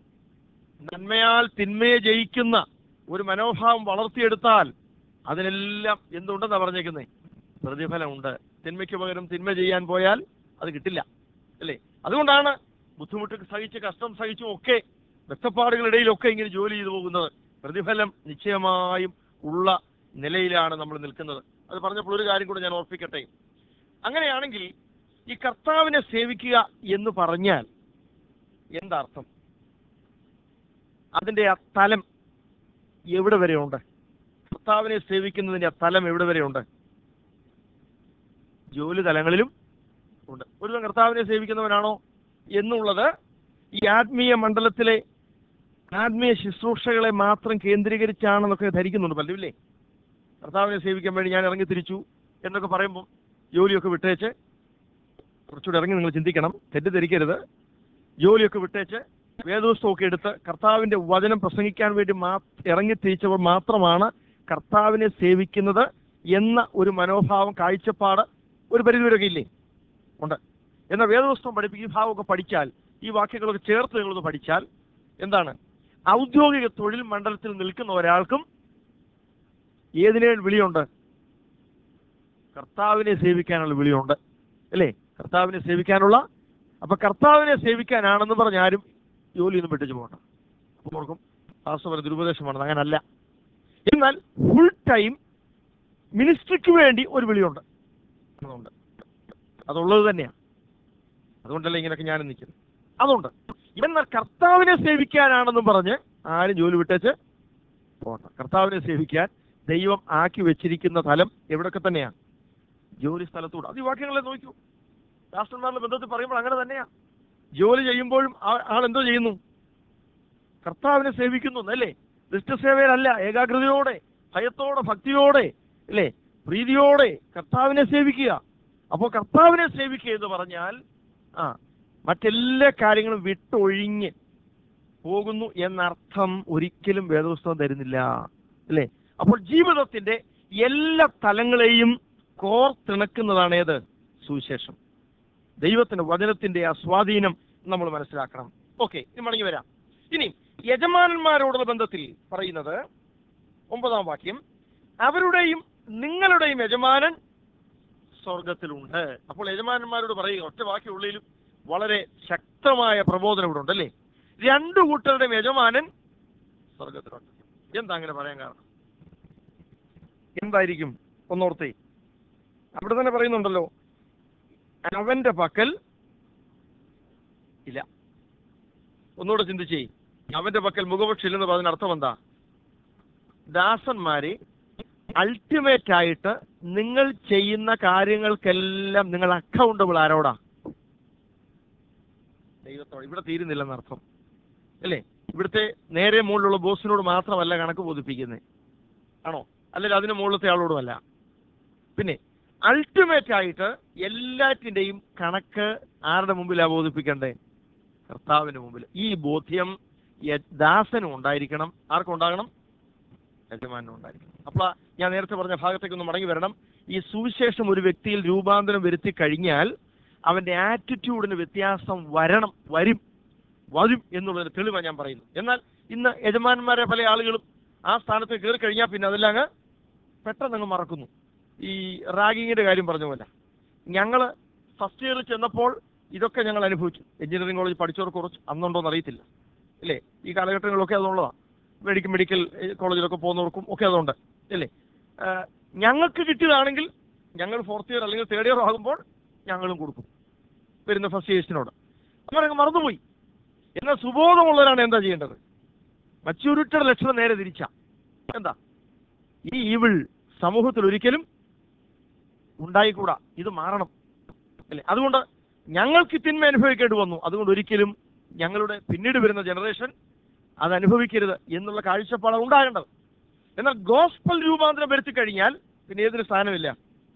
നന്മയാൽ തിന്മയെ ജയിക്കുന്ന ഒരു മനോഭാവം വളർത്തിയെടുത്താൽ അതിനെല്ലാം എന്തുണ്ടെന്നാ പറഞ്ഞേക്കുന്നേ പ്രതിഫലമുണ്ട് തിന്മയ്ക്ക് പകരം തിന്മ ചെയ്യാൻ പോയാൽ അത് കിട്ടില്ല അല്ലേ അതുകൊണ്ടാണ് ബുദ്ധിമുട്ട് സഹിച്ച് കഷ്ടം സഹിച്ചും ഒക്കെ വ്യക്തപ്പാടുകളിടയിലൊക്കെ ഇങ്ങനെ ജോലി ചെയ്തു പോകുന്നത് പ്രതിഫലം നിശ്ചയമായും ഉള്ള നിലയിലാണ് നമ്മൾ നിൽക്കുന്നത് അത് പറഞ്ഞപ്പോൾ ഒരു കാര്യം കൂടെ ഞാൻ ഓർപ്പിക്കട്ടെ അങ്ങനെയാണെങ്കിൽ ഈ കർത്താവിനെ സേവിക്കുക എന്ന് പറഞ്ഞാൽ എന്താർത്ഥം അതിന്റെ ആ തലം എവിടെ വരെയുണ്ട് കർത്താവിനെ സേവിക്കുന്നതിന്റെ ആ തലം എവിടെ വരെയുണ്ട് ജോലി തലങ്ങളിലും ഉണ്ട് ഒരു കർത്താവിനെ സേവിക്കുന്നവനാണോ എന്നുള്ളത് ഈ ആത്മീയ മണ്ഡലത്തിലെ ആത്മീയ ശുശ്രൂഷകളെ മാത്രം കേന്ദ്രീകരിച്ചാണെന്നൊക്കെ ധരിക്കുന്നുണ്ട് പലരും ഇല്ലേ കർത്താവിനെ സേവിക്കാൻ വേണ്ടി ഞാൻ ഇറങ്ങി തിരിച്ചു എന്നൊക്കെ പറയുമ്പോൾ ജോലിയൊക്കെ വിട്ടേച്ച് കുറച്ചുകൂടെ ഇറങ്ങി നിങ്ങൾ ചിന്തിക്കണം തെറ്റിദ്ധരിക്കരുത് ജോലിയൊക്കെ വിട്ടേച്ച് വേദോസ്തവമൊക്കെ എടുത്ത് കർത്താവിന്റെ വചനം പ്രസംഗിക്കാൻ വേണ്ടി മാ ഇറങ്ങി തിരിച്ചവർ മാത്രമാണ് കർത്താവിനെ സേവിക്കുന്നത് എന്ന ഒരു മനോഭാവം കാഴ്ചപ്പാട് ഒരു പരിധിവരെയൊക്കെ ഇല്ലേ ഉണ്ട് എന്നാൽ വേദോസ്തവം പഠിപ്പിക്കുന്ന ഈ ഭാവമൊക്കെ പഠിച്ചാൽ ഈ വാക്യങ്ങളൊക്കെ ചേർത്ത് നിങ്ങളൊന്ന് പഠിച്ചാൽ എന്താണ് ഔദ്യോഗിക തൊഴിൽ മണ്ഡലത്തിൽ നിൽക്കുന്ന ഒരാൾക്കും ഏതിനെ വിളിയുണ്ട് കർത്താവിനെ സേവിക്കാനുള്ള വിളിയുണ്ട് അല്ലേ കർത്താവിനെ സേവിക്കാനുള്ള അപ്പൊ കർത്താവിനെ സേവിക്കാനാണെന്ന് പറഞ്ഞ ആരും ജോലിയൊന്നും വിട്ടിച്ചു പോകണ്ട അപ്പൊ ഓർക്കും വാസ്തവ ദുരുപദേശമാണ് അങ്ങനല്ല എന്നാൽ ഫുൾ ടൈം മിനിസ്ട്രിക്ക് വേണ്ടി ഒരു വിളിയുണ്ട് അതുണ്ട് അതുള്ളത് തന്നെയാണ് അതുകൊണ്ടല്ലേ ഇങ്ങനെയൊക്കെ ഞാൻ നിൽക്കുന്നത് അതുണ്ട് എന്നാൽ കർത്താവിനെ സേവിക്കാനാണെന്നും പറഞ്ഞ് ആരും ജോലി വിട്ടേച്ച് പോകണ്ട കർത്താവിനെ സേവിക്കാൻ ദൈവം ആക്കി വെച്ചിരിക്കുന്ന തലം എവിടൊക്കെ തന്നെയാണ് ജോലി സ്ഥലത്തൂടെ അത് ഈ വാക്യങ്ങളെ നോക്കൂ രാഷ്ട്രന്മാരുടെ ബന്ധത്തിൽ പറയുമ്പോൾ അങ്ങനെ തന്നെയാ ജോലി ചെയ്യുമ്പോഴും ആ- ആൾ എന്തോ ചെയ്യുന്നു കർത്താവിനെ സേവിക്കുന്നു അല്ലേ ദൃഷ്ടസേവയിലല്ല ഏകാഗ്രതയോടെ ഭയത്തോടെ ഭക്തിയോടെ അല്ലേ പ്രീതിയോടെ കർത്താവിനെ സേവിക്കുക അപ്പോൾ കർത്താവിനെ സേവിക്കുക എന്ന് പറഞ്ഞാൽ ആ മറ്റെല്ലാ കാര്യങ്ങളും വിട്ടൊഴിഞ്ഞ് പോകുന്നു എന്നർത്ഥം ഒരിക്കലും വേദപുസ്തകം തരുന്നില്ല അല്ലേ അപ്പോൾ ജീവിതത്തിന്റെ എല്ലാ തലങ്ങളെയും കോർത്തിണക്കുന്നതാണ് ഏത് സുവിശേഷം ദൈവത്തിന്റെ വചനത്തിന്റെ ആ സ്വാധീനം നമ്മൾ മനസ്സിലാക്കണം ഓക്കെ ഇനി മടങ്ങി വരാം ഇനി യജമാനന്മാരോടുള്ള ബന്ധത്തിൽ പറയുന്നത് ഒമ്പതാം വാക്യം അവരുടെയും നിങ്ങളുടെയും യജമാനൻ സ്വർഗത്തിലുണ്ട് അപ്പോൾ യജമാനന്മാരോട് പറയുക ഒറ്റ വാക്യമുള്ളിലും വളരെ ശക്തമായ പ്രബോധനം ഇവിടെ ഉണ്ട് അല്ലേ രണ്ടു കൂട്ടരുടെയും യജമാനൻ സ്വർഗത്തിലുണ്ട് എന്താ അങ്ങനെ പറയാൻ കാരണം എന്തായിരിക്കും ഒന്നോർത്തേ അവിടെ തന്നെ പറയുന്നുണ്ടല്ലോ അവന്റെ പക്കൽ ഇല്ല ഒന്നുകൂടെ ചിന്തിച്ചേ അവന്റെ പക്കൽ മുഖപക്ഷി ഇല്ലെന്ന് പറഞ്ഞ അർത്ഥം എന്താ ദാസന്മാരെ അൾട്ടിമേറ്റ് ആയിട്ട് നിങ്ങൾ ചെയ്യുന്ന കാര്യങ്ങൾക്കെല്ലാം നിങ്ങൾ അക്കൗണ്ടബിൾ ആരോടാ ദൈവത്തോട് ഇവിടെ തീരുന്നില്ലെന്ന് അർത്ഥം അല്ലേ ഇവിടുത്തെ നേരെ മുകളിലുള്ള ബോസിനോട് മാത്രമല്ല കണക്ക് ബോധിപ്പിക്കുന്നത് ആണോ അല്ലെങ്കിൽ അതിന് മുകളിലത്തെ ആളോടുമല്ല പിന്നെ അൾട്ടിമേറ്റ് ആയിട്ട് എല്ലാറ്റിൻ്റെയും കണക്ക് ആരുടെ മുമ്പിലാ ബോധിപ്പിക്കണ്ടേ കർത്താവിന്റെ മുമ്പിൽ ഈ ബോധ്യം യ- ദാസനും ഉണ്ടായിരിക്കണം ആർക്കുണ്ടാകണം യജമാനും ഉണ്ടായിരിക്കണം അപ്പോൾ ഞാൻ നേരത്തെ പറഞ്ഞ ഭാഗത്തേക്ക് ഒന്ന് മടങ്ങി വരണം ഈ സുവിശേഷം ഒരു വ്യക്തിയിൽ രൂപാന്തരം വരുത്തി കഴിഞ്ഞാൽ അവന്റെ ആറ്റിറ്റ്യൂഡിന് വ്യത്യാസം വരണം വരും വരും എന്നുള്ളതിന് തെളിവാണ് ഞാൻ പറയുന്നത് എന്നാൽ ഇന്ന് യജമാനന്മാരെ പല ആളുകളും ആ സ്ഥാനത്ത് കയറി കഴിഞ്ഞാൽ പിന്നെ അതെല്ലാം അങ്ങ് പെട്ടെന്ന് അങ്ങ് മറക്കുന്നു ഈ റാഗിങ്ങിന്റെ കാര്യം പറഞ്ഞ പോലെ ഞങ്ങൾ ഫസ്റ്റ് ഇയറിൽ ചെന്നപ്പോൾ ഇതൊക്കെ ഞങ്ങൾ അനുഭവിച്ചു എഞ്ചിനീയറിംഗ് കോളേജ് പഠിച്ചവർ കുറച്ച് അന്നുണ്ടോന്ന് അറിയത്തില്ല ഇല്ലേ ഈ കാലഘട്ടങ്ങളിലൊക്കെ അതുള്ളതാണ് മെഡിക്കൽ മെഡിക്കൽ ഏഹ്, കോളേജിലൊക്കെ പോകുന്നവർക്കും ഒക്കെ അതുണ്ട് അല്ലേ ആ, ഞങ്ങൾക്ക് കിട്ടിയതാണെങ്കിൽ ഞങ്ങൾ ഫോർത്ത് ഇയർ അല്ലെങ്കിൽ തേർഡ് ഇയർ ആകുമ്പോൾ ഞങ്ങളും കൊടുക്കും വരുന്ന ഫസ്റ്റ് ഇയേഴ്സിനോട് അവരങ്ങ് മറന്നുപോയി എന്നാൽ സുബോധമുള്ളവരാണ് എന്താ ചെയ്യേണ്ടത് മച്യൂരിറ്റിയുടെ ലക്ഷണം നേരെ തിരിച്ച എന്താ ഈ ഈവിൾ സമൂഹത്തിൽ ഒരിക്കലും ഉണ്ടായിക്കൂടാ ഇത് മാറണം അല്ലേ അതുകൊണ്ട് ഞങ്ങൾക്ക് തിന്മ അനുഭവിക്കേണ്ടി വന്നു അതുകൊണ്ട് ഒരിക്കലും ഞങ്ങളുടെ പിന്നീട് വരുന്ന ജനറേഷൻ അത് അനുഭവിക്കരുത് എന്നുള്ള കാഴ്ചപ്പാടാണ് ഉണ്ടാകേണ്ടത് എന്നാൽ ഗോസ്പൽ രൂപാന്തരം വരുത്തി കഴിഞ്ഞാൽ പിന്നെ ഏതിന് സ്ഥാനമില്ല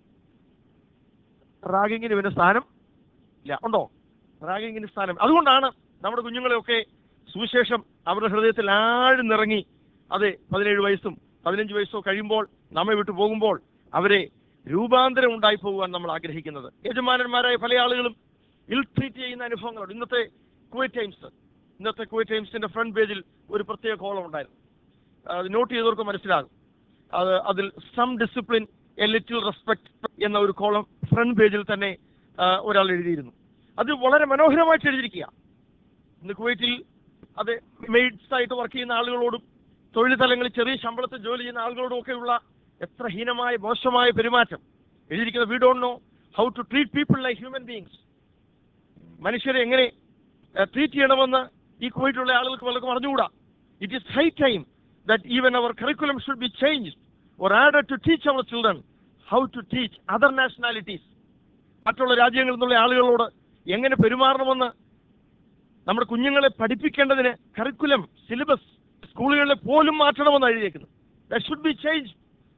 റാഗിങ്ങിന് പിന്നെ സ്ഥാനം ഇല്ല ഉണ്ടോ റാഗിങ്ങിന് സ്ഥാനം അതുകൊണ്ടാണ് നമ്മുടെ കുഞ്ഞുങ്ങളെയൊക്കെ സുവിശേഷം അവരുടെ ഹൃദയത്തിൽ ആഴ്ന്നിറങ്ങി അതെ പതിനേഴ് വയസ്സും പതിനഞ്ച് വയസ്സോ കഴിയുമ്പോൾ നമ്മെ വിട്ടു പോകുമ്പോൾ അവരെ രൂപാന്തരം ഉണ്ടായി പോകുവാൻ നമ്മൾ ആഗ്രഹിക്കുന്നത് യജമാനന്മാരായ പല ആളുകളും ഇൽ ട്രീറ്റ് ചെയ്യുന്ന അനുഭവങ്ങളുണ്ട് ഇന്നത്തെ കുവൈറ്റ് ടൈംസ് ഇന്നത്തെ കുവൈറ്റ് ടൈംസിന്റെ ഫ്രണ്ട് പേജിൽ ഒരു പ്രത്യേക കോളം ഉണ്ടായിരുന്നു അത് നോട്ട് ചെയ്തവർക്ക് മനസ്സിലാകും അത് അതിൽ some discipline a little respect എന്ന ഒരു കോളം ഫ്രണ്ട് പേജിൽ തന്നെ ആ, ഒരാൾ എഴുതിയിരുന്നു അത് വളരെ മനോഹരമായിട്ട് എഴുതിയിരിക്കുക ഇന്ന് കുവൈറ്റിൽ അത് മെയ്ഡ്സ് ആയിട്ട് വർക്ക് ചെയ്യുന്ന ആളുകളോടും തൊഴിൽ തലങ്ങളിൽ ചെറിയ ശമ്പളത്തിൽ ജോലി ചെയ്യുന്ന ആളുകളോടും ഒക്കെയുള്ള എത്ര ഹീനമായ മോശമായ പെരുമാറ്റം എഴുതിയിരിക്കുന്ന we don't know how to treat people like human beings മനുഷ്യരെ എങ്ങനെ ട്രീറ്റ് ചെയ്യണമെന്ന് ഈ കുവൈറ്റിലുള്ള ആളുകൾക്ക് പലർക്കും അറിഞ്ഞുകൂടാ it is high time that even our curriculum should be change or added to teach our children how to teach other nationalities മറ്റുള്ള രാജ്യങ്ങളിൽ നിന്നുള്ള ആളുകളോട് എങ്ങനെ പെരുമാറണമെന്ന് നമ്മുടെ കുഞ്ഞുങ്ങളെ പഠിപ്പിക്കേണ്ടതിന് കറിക്കുലം സിലബസ് സ്കൂളുകളിൽ പോലും മാറ്റണമെന്ന് എഴുതിയേക്കുന്നത് that should be change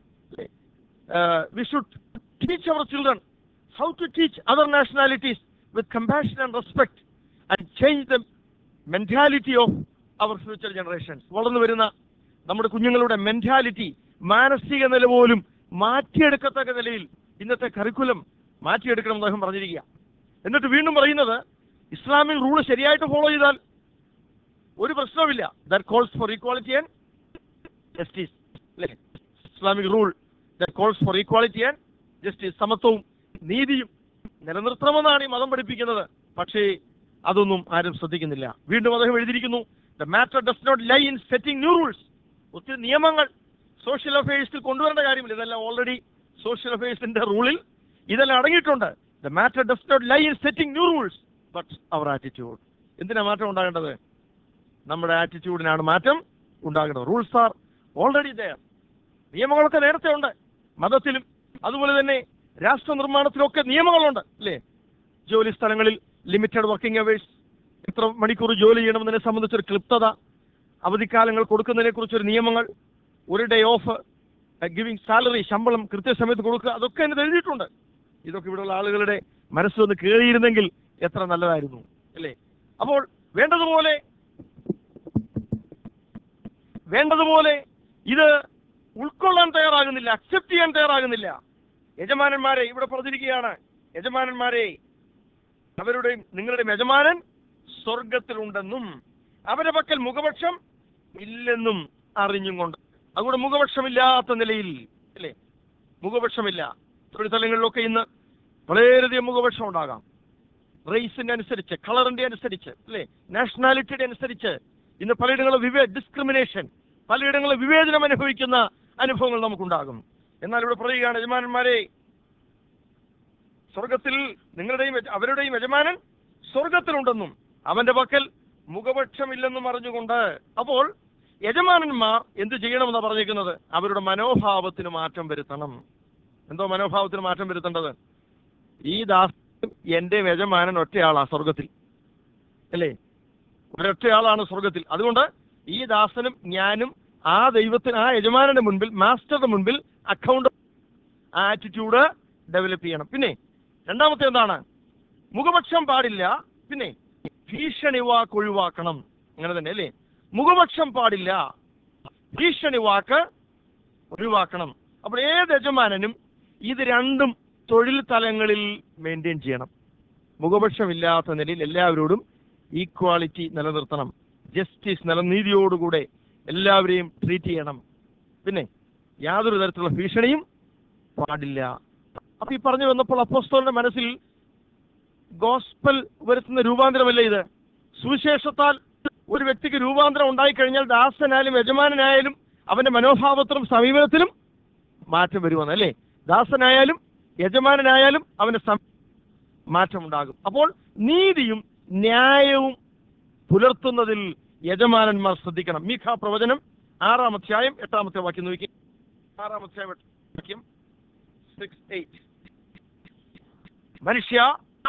we should teach our children how to teach other nationalities with compassion and respect and change the mentality of our future generations വളർന്നു വരുന്ന നമ്മുടെ കുഞ്ഞുങ്ങളുടെ മെന്റാലിറ്റി മാനസിക നില പോലും മാറ്റിയെടുക്കത്തക്ക നിലയിൽ ഇന്നത്തെ കറിക്കുലം മാറ്റിയെടുക്കണം അദ്ദേഹം പറഞ്ഞിരിക്കുക എന്നിട്ട് വീണ്ടും പറയുന്നത് ഇസ്ലാമിക് റൂൾ ശരിയായിട്ട് ഫോളോ ചെയ്താൽ ഒരു പ്രശ്നവുമില്ല that calls for equality and justice അല്ലേ Islamic rule that calls for equality and justice സമത്വവും നീതിയും നിലനിർത്തണമെന്നാണ് ഈ മതം പഠിപ്പിക്കുന്നത് പക്ഷേ അതൊന്നും ആരും ശ്രദ്ധിക്കുന്നില്ല വീണ്ടും അദ്ദേഹം എഴുതിയിരിക്കുന്നു the matter does not lie in setting new rules ഒത്തിരി നിയമങ്ങൾ സോഷ്യൽ അഫയേഴ്സിൽ കൊണ്ടുവരേണ്ട കാര്യമില്ല ഇതെല്ലാം ഓൾറെഡി സോഷ്യൽ അഫയേഴ്സിന്റെ റൂളിൽ ഇതെല്ലാം അടങ്ങിയിട്ടുണ്ട് the matter does not lie in setting new rules but our attitude എന്തിനാ മാറ്റം ഉണ്ടാകേണ്ടത് നമ്മുടെ ആറ്റിറ്റ്യൂഡിനാണ് മാറ്റം ഉണ്ടാകേണ്ടത് റൂൾസ് ആർ ഓൾറെഡി ദയർ നിയമങ്ങളൊക്കെ നേരത്തെ ഉണ്ട് മതത്തിലും അതുപോലെ തന്നെ രാഷ്ട്ര നിർമ്മാണത്തിലൊക്കെ നിയമങ്ങളുണ്ട് അല്ലേ ജോലി സ്ഥലങ്ങളിൽ ലിമിറ്റഡ് വർക്കിംഗ് അവേഴ്സ് എത്ര മണിക്കൂർ ജോലി ചെയ്യണമെന്നതിനെ സംബന്ധിച്ചൊരു ക്ലിപ്തത അവധിക്കാലങ്ങൾ കൊടുക്കുന്നതിനെ കുറിച്ചൊരു നിയമങ്ങൾ ഒരു ഡേ ഓഫ് ഗിവിംഗ് സാലറി ശമ്പളം കൃത്യസമയത്ത് കൊടുക്കുക അതൊക്കെ അതിനകത്ത് എഴുതിയിട്ടുണ്ട് ഇതൊക്കെ ഇവിടെയുള്ള ആളുകളുടെ മനസ്സൊന്ന് കേറിയിരുന്നെങ്കിൽ എത്ര നല്ലതായിരുന്നു അല്ലേ അപ്പോൾ വേണ്ടതുപോലെ വേണ്ടതുപോലെ ഇത് ഉൾക്കൊള്ളാൻ തയ്യാറാകുന്നില്ല അക്സെപ്റ്റ് ചെയ്യാൻ തയ്യാറാകുന്നില്ല യജമാനന്മാരെ ഇവിടെ പറഞ്ഞിരിക്കുകയാണ് യജമാനന്മാരെ അവരുടെയും നിങ്ങളുടെയും യജമാനൻ സ്വർഗത്തിലുണ്ടെന്നും അവരുടെ പക്കൽ മുഖപക്ഷം ഇല്ലെന്നും അറിഞ്ഞും കൊണ്ട് അതുകൊണ്ട് മുഖപക്ഷമില്ലാത്ത നിലയിൽ അല്ലേ മുഖപക്ഷമില്ല തൊഴിൽ സ്ഥലങ്ങളിലൊക്കെ ഇന്ന് വളരെയധികം മുഖപക്ഷം ഉണ്ടാകാം റേസിന്റെ അനുസരിച്ച് കളറിന്റെ അനുസരിച്ച് അല്ലേ നാഷണാലിറ്റിയുടെ അനുസരിച്ച് ഇന്ന് പലയിടങ്ങളും വിവേ ഡിസ്ക്രിമിനേഷൻ പലയിടങ്ങളും വിവേചനം അനുഭവിക്കുന്ന അനുഭവങ്ങൾ നമുക്കുണ്ടാകും എന്നാൽ ഇവിടെ പറയുകയാണ് യജമാനന്മാരെ സ്വർഗത്തിൽ നിങ്ങളുടെയും യജ- അവരുടെയും യജമാനൻ സ്വർഗത്തിലുണ്ടെന്നും അവന്റെ പക്കൽ മുഖപക്ഷമില്ലെന്നും അറിഞ്ഞുകൊണ്ട് അപ്പോൾ യജമാനന്മാർ എന്ത് ചെയ്യണമെന്ന് പറഞ്ഞിരിക്കുന്നത് അവരുടെ മനോഭാവത്തിന് മാറ്റം വരുത്തണം എന്തോ മനോഭാവത്തിന് മാറ്റം വരുത്തേണ്ടത് ഈ ദാസ് എന്റെ യജമാനൻ ഒറ്റയാളാ സ്വർഗത്തിൽ അല്ലേ ഒരൊറ്റയാളാണ് സ്വർഗത്തിൽ അതുകൊണ്ട് ഈ ദാസനും ഞാനും ആ ദൈവത്തിന് ആ യജമാനന്റെ മുൻപിൽ മാസ്റ്ററുടെ മുൻപിൽ അക്കൗണ്ട് ആറ്റിറ്റ്യൂഡ് ഡെവലപ്പ് ചെയ്യണം പിന്നെ രണ്ടാമത്തെ എന്താണ് മുഖപക്ഷം പാടില്ല പിന്നെ ഭീഷണി വാക്ക് ഒഴിവാക്കണം അങ്ങനെ തന്നെ അല്ലേ മുഖപക്ഷം പാടില്ല ഭീഷണി വാക്ക് ഒഴിവാക്കണം അപ്പോൾ ഏത് യജമാനനും ഇത് രണ്ടും തൊഴിൽ തലങ്ങളിൽ മെയിൻറ്റെയിൻ ചെയ്യണം മുഖപക്ഷമില്ലാത്ത നിലയിൽ എല്ലാവരോടും ഈക്വാളിറ്റി നിലനിർത്തണം ജസ്റ്റിസ് നിലനീതിയോടുകൂടെ എല്ലാവരെയും ട്രീറ്റ് ചെയ്യണം പിന്നെ യാതൊരു തരത്തിലുള്ള ഭീഷണിയും പാടില്ല അപ്പൊ ഈ പറഞ്ഞു വന്നപ്പോൾ അപ്പോസ്തോലിന്റെ മനസ്സിൽ ഗോസ്പൽ വരുത്തുന്ന രൂപാന്തരമല്ല ഇത് സുവിശേഷത്താൽ ഒരു വ്യക്തിക്ക് രൂപാന്തരം ഉണ്ടായിക്കഴിഞ്ഞാൽ ദാസനായാലും യജമാനായാലും അവന്റെ മനോഭാവത്തിലും സമീപനത്തിലും മാറ്റം വരുമെന്ന് അല്ലേ ദാസനായാലും യജമാനനായാലും അവന്റെ സം- മാറ്റമുണ്ടാകും അപ്പോൾ നീതിയും ന്യായവും പുലർത്തുന്നതിൽ യജമാനന്മാർ ശ്രദ്ധിക്കണം മീഖ പ്രവചനം ആറാം അധ്യായം എട്ടാമത്തെ വാക്യം നോക്കി ആറാം അധ്യായം എട്ട് വാക്യം സിക്സ് എയ്റ്റ് മനുഷ്യ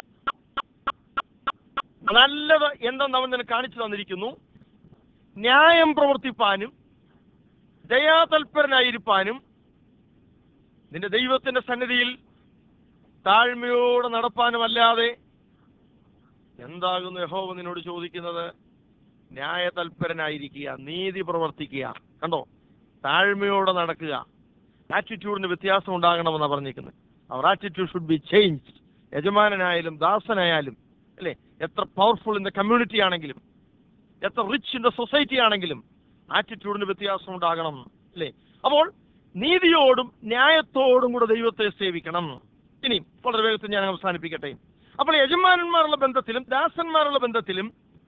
നല്ലത് എന്തെന്ന് അവൻ നിനക്ക് കാണിച്ചു തന്നിരിക്കുന്നു ന്യായം പ്രവർത്തിപ്പാനും ദയാതൽപരനായിരിക്കാനും നിന്റെ ദൈവത്തിന്റെ സന്നിധിയിൽ താഴ്മയോടെ നടപ്പാനും അല്ലാതെ എന്താകുന്നു യഹോവ നിന്നോട് ചോദിക്കുന്നത് ന്യായതൽപരനായിരിക്കുക നീതി പ്രവർത്തിക്കുക കണ്ടോ താഴ്മയോടെ നടക്കുക ആറ്റിറ്റ്യൂഡിന് വ്യത്യാസം ഉണ്ടാകണമെന്നാണ് പറഞ്ഞിരിക്കുന്നത് our attitude should be change യജമാനനായാലും ദാസനായാലും അല്ലേ എത്ര പവർഫുൾ ഇൻ ദ കമ്മ്യൂണിറ്റി ആണെങ്കിലും എത്ര റിച്ച് ഇൻ ദ സൊസൈറ്റി ആണെങ്കിലും ആറ്റിറ്റ്യൂഡിന് വ്യത്യാസം ഉണ്ടാകണം അല്ലേ അപ്പോൾ നീതിയോടും ന്യായത്തോടും കൂടെ ദൈവത്തെ സേവിക്കണം ഇനി വളരെ വേഗത്തിൽ ഞാൻ അവസാനിപ്പിക്കട്ടെ അപ്പോൾ യജമാനന്മാരുള്ള ബന്ധത്തിലും ദാസന്മാരുള്ള ബന്ധത്തിലും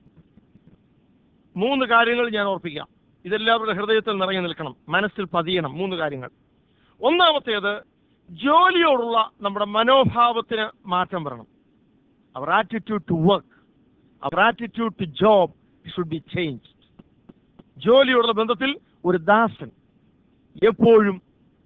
മൂന്ന് കാര്യങ്ങൾ ഞാൻ ഓർപ്പിക്കാം ഇതെല്ലാവരുടെ ഹൃദയത്തിൽ നിറഞ്ഞു നിൽക്കണം മനസ്സിൽ പതിയണം മൂന്ന് കാര്യങ്ങൾ ഒന്നാമത്തേത് ജോലിയോടുള്ള നമ്മുടെ മനോഭാവത്തിന് മാറ്റം വരണം our attitude to work our attitude to job should be change ജോലിയോടുള്ള ബന്ധത്തിൽ ഒരു ദാസൻ എപ്പോഴും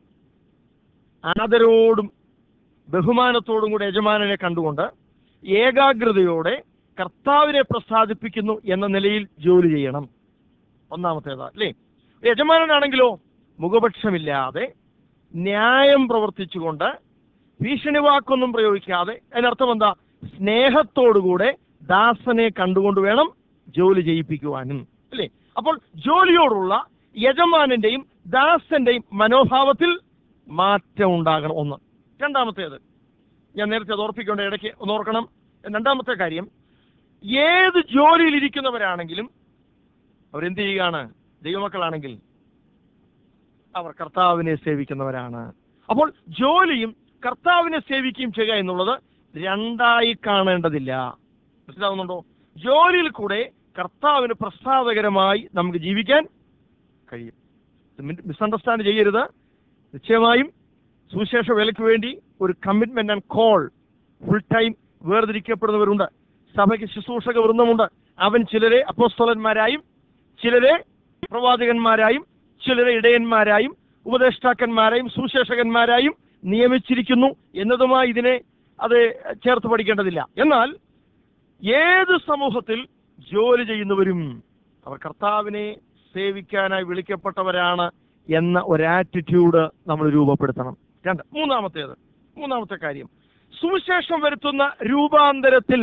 ആദരവോടും ബഹുമാനത്തോടും കൂടി യജമാനനെ കണ്ടുകൊണ്ട് ഏകാഗ്രതയോടെ കർത്താവിനെ പ്രസാദിപ്പിക്കുന്നു എന്ന നിലയിൽ ജോലി ചെയ്യണം ഒന്നാമത്തേതാ അല്ലേ യജമാനനാണെങ്കിലോ മുഖപക്ഷമില്ലാതെ ന്യായം പ്രവർത്തിച്ചുകൊണ്ട് ഭീഷണി വാക്കൊന്നും പ്രയോഗിക്കാതെ അതിനർത്ഥം എന്താ സ്നേഹത്തോടുകൂടെ ദാസനെ കണ്ടുകൊണ്ട് വേണം ജോലി ചെയ്യിപ്പിക്കുവാനും അല്ലേ അപ്പോൾ ജോലിയോടുള്ള യജമാനന്റെയും ദാസന്റെയും മനോഭാവത്തിൽ മാറ്റം ഉണ്ടാകണം ഒന്ന് രണ്ടാമത്തേത് ഞാൻ നേരത്തെ അത് ഓർപ്പിക്കേണ്ട ഇടയ്ക്ക് ഒന്ന് ഓർക്കണം രണ്ടാമത്തെ കാര്യം ഏത് ജോലിയിൽ ഇരിക്കുന്നവരാണെങ്കിലും അവരെന്ത് ചെയ്യുകയാണ് ദൈവമക്കളാണെങ്കിൽ അവർ കർത്താവിനെ സേവിക്കുന്നവരാണ് അപ്പോൾ ജോലിയും കർത്താവിനെ സേവിക്കുകയും ചെയ്യുക എന്നുള്ളത് രണ്ടായി കാണേണ്ടതില്ല മനസ്സിലാവുന്നുണ്ടോ ജോലിയിൽ കൂടെ കർത്താവിന് പ്രസാദകരമായി നമുക്ക് ജീവിക്കാൻ കഴിയും മിസ്അണ്ടർസ്റ്റാൻഡ് ചെയ്യരുത് നിശ്ചയമായും സുവിശേഷ വേലയ്ക്ക് വേണ്ടി ഒരു commitment and call full time വേർതിരിക്കപ്പെടുന്നവരുണ്ട് സഭയ്ക്ക് ശുശ്രൂഷക വൃന്ദമുണ്ട് അവൻ ചിലരെ അപ്പോസ്തലന്മാരായും ചിലരെ പ്രവാചകന്മാരായും ചിലരെ ഇടയന്മാരായും ഉപദേഷ്ടാക്കന്മാരായും സുശേഷകന്മാരായും നിയമിച്ചിരിക്കുന്നു എന്നതുമായി ഇതിനെ അത് ചേർത്ത് പഠിക്കേണ്ടതില്ല എന്നാൽ ഏത് സമൂഹത്തിൽ ജോലി ചെയ്യുന്നവരും അവർ കർത്താവിനെ സേവിക്കാനായി വിളിക്കപ്പെട്ടവരാണ് എന്ന ഒരു ആറ്റിറ്റ്യൂഡ് നമ്മൾ രൂപപ്പെടുത്തണം രണ്ട് മൂന്നാമത്തേത് മൂന്നാമത്തെ കാര്യം സുവിശേഷം വരുത്തുന്ന രൂപാന്തരത്തിൽ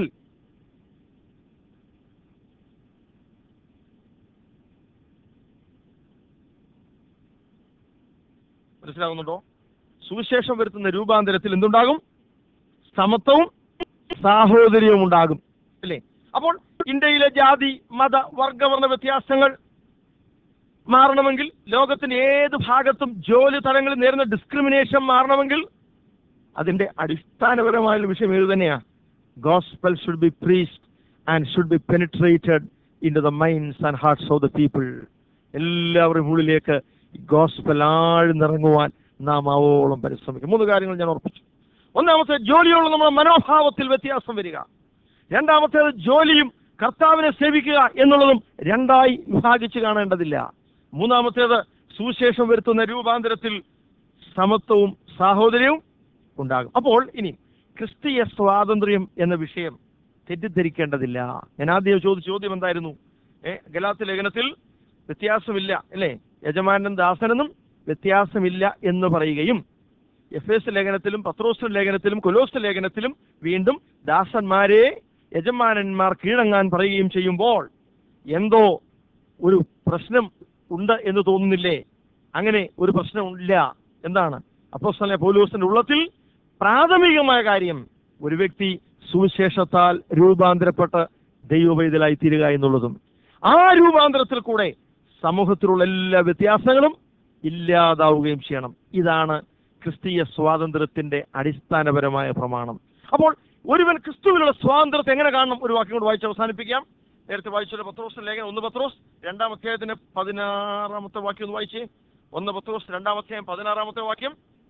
മനസ്സിലാകുന്നുണ്ടോ സുവിശേഷം വരുത്തുന്ന രൂപാന്തരത്തിൽ എന്തുണ്ടാകും സമത്വവും സാഹോദര്യവും ഉണ്ടാകും അല്ലേ അപ്പോൾ ഇന്ത്യയിലെ ജാതി മത വർഗവർണ്ണ വ്യത്യാസങ്ങൾ മാറണമെങ്കിൽ ലോകത്തിന്റെ ഏത് ഭാഗത്തും ജോലി തലങ്ങളിൽ നേരുന്ന ഡിസ്ക്രിമിനേഷൻ മാറണമെങ്കിൽ അതിന്റെ അടിസ്ഥാനപരമായ വിഷയം ഏത് തന്നെയാ gospel should be preached and should be penetrated in to the minds and hearts of the people എല്ലാവരുടെയും ഉള്ളിലേക്ക് ഗോസ്പൽ ആഴ്ന്നിറങ്ങുവാൻ നാം ആവോളം പരിശ്രമിക്കും മൂന്ന് കാര്യങ്ങൾ ഞാൻ ഉറപ്പിച്ചു ഒന്നാമത്തെ ജോലിയോളം നമ്മുടെ മനോഭാവത്തിൽ വ്യത്യാസം വരിക രണ്ടാമത്തേത് ജോലിയും കർത്താവിനെ സേവിക്കുക എന്നുള്ളതും രണ്ടായി വിഭാഗിച്ച് കാണേണ്ടതില്ല മൂന്നാമത്തേത് സുവിശേഷം വരുത്തുന്ന രൂപാന്തരത്തിൽ സമത്വവും സാഹോദര്യവും ഉണ്ടാകും അപ്പോൾ ഇനി ക്രിസ്തീയ സ്വാതന്ത്ര്യം എന്ന വിഷയം തെറ്റിദ്ധരിക്കേണ്ടതില്ല ഞാൻ ആദ്യം ചോദിച്ച ചോദ്യം എന്തായിരുന്നു ഏ ഗലാത്ത് ലേഖനത്തിൽ വ്യത്യാസമില്ല അല്ലേ യജമാനനും ദാസനെന്നും വ്യത്യാസമില്ല എന്ന് പറയുകയും എഫ് എസ് ലേഖനത്തിലും പത്രോസ് ലേഖനത്തിലും കൊലോസ് ലേഖനത്തിലും വീണ്ടും ദാസന്മാരെ യജമാനന്മാർ കീഴടങ്ങാൻ പറയുകയും ചെയ്യുമ്പോൾ എന്തോ ഒരു പ്രശ്നം ഉണ്ട് എന്ന് തോന്നുന്നില്ലേ അങ്ങനെ ഒരു പ്രശ്നമില്ല എന്താണ് അപ്പോസ്തലനായ പൗലോസിന്റെ ഉള്ളത്തിൽ പ്രാഥമികമായ കാര്യം ഒരു വ്യക്തി സുവിശേഷത്താൽ രൂപാന്തരപ്പെട്ട് ദൈവവൈതലായി തീരുക എന്നുള്ളതും ആ രൂപാന്തരത്തിൽ കൂടെ സമൂഹത്തിലുള്ള എല്ലാ വ്യത്യാസങ്ങളും ഇല്ലാതാവുകയും ചെയ്യണം ഇതാണ് ക്രിസ്തീയ സ്വാതന്ത്ര്യത്തിന്റെ അടിസ്ഥാനപരമായ പ്രമാണം അപ്പോൾ ഒരുവൻ ക്രിസ്തുവിലുള്ള സ്വാതന്ത്ര്യത്തെ എങ്ങനെ കാണണം ഒരു വാക്യം കൊണ്ട് വായിച്ച് അവസാനിപ്പിക്കാം നേരത്തെ വായിച്ചല്ലോ പത്രോസ് ലേഖനം ഒന്ന് പത്രോസ് രണ്ടാം അധ്യായത്തിന് പതിനാറാമത്തെ വാക്യം ഒന്ന് വായിച്ചേ ഒന്ന് പത്രോസ് രണ്ടാം അധ്യായം പതിനാറാമത്തെ വാക്യം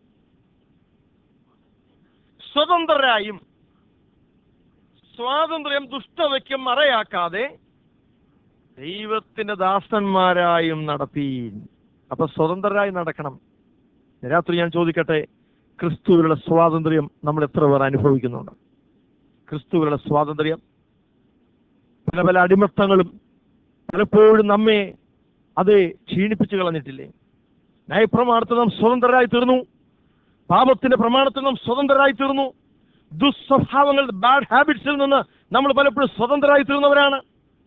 സ്വതന്ത്രരായും സ്വാതന്ത്ര്യം ദുഷ്ടതയ്ക്കും മറയാക്കാതെ ദൈവത്തിന്റെ ദാസന്മാരായും നടപ്പീൻ അപ്പൊ സ്വതന്ത്രരായി നടക്കണം രാത്രി ഞാൻ ചോദിക്കട്ടെ ക്രിസ്തുവിലുള്ള സ്വാതന്ത്ര്യം നമ്മൾ എത്ര പേർ അനുഭവിക്കുന്നുണ്ട് ക്രിസ്തുവിലുള്ള സ്വാതന്ത്ര്യം പല പല അടിമത്തങ്ങളും പലപ്പോഴും നമ്മെ അത് ക്ഷീണിപ്പിച്ചു കളഞ്ഞിട്ടില്ലേ ന്യായപ്രമാണത്തിൽ നാം സ്വതന്ത്രരായി തീർന്നു പാപത്തിന്റെ പ്രമാണത്തിൽ നാം സ്വതന്ത്രരായി തീർന്നു ദുസ്വഭാവങ്ങൾ ബാഡ് ഹാബിറ്റ്സിൽ നിന്ന് നമ്മൾ പലപ്പോഴും സ്വതന്ത്രരായി തീർന്നവരാണ്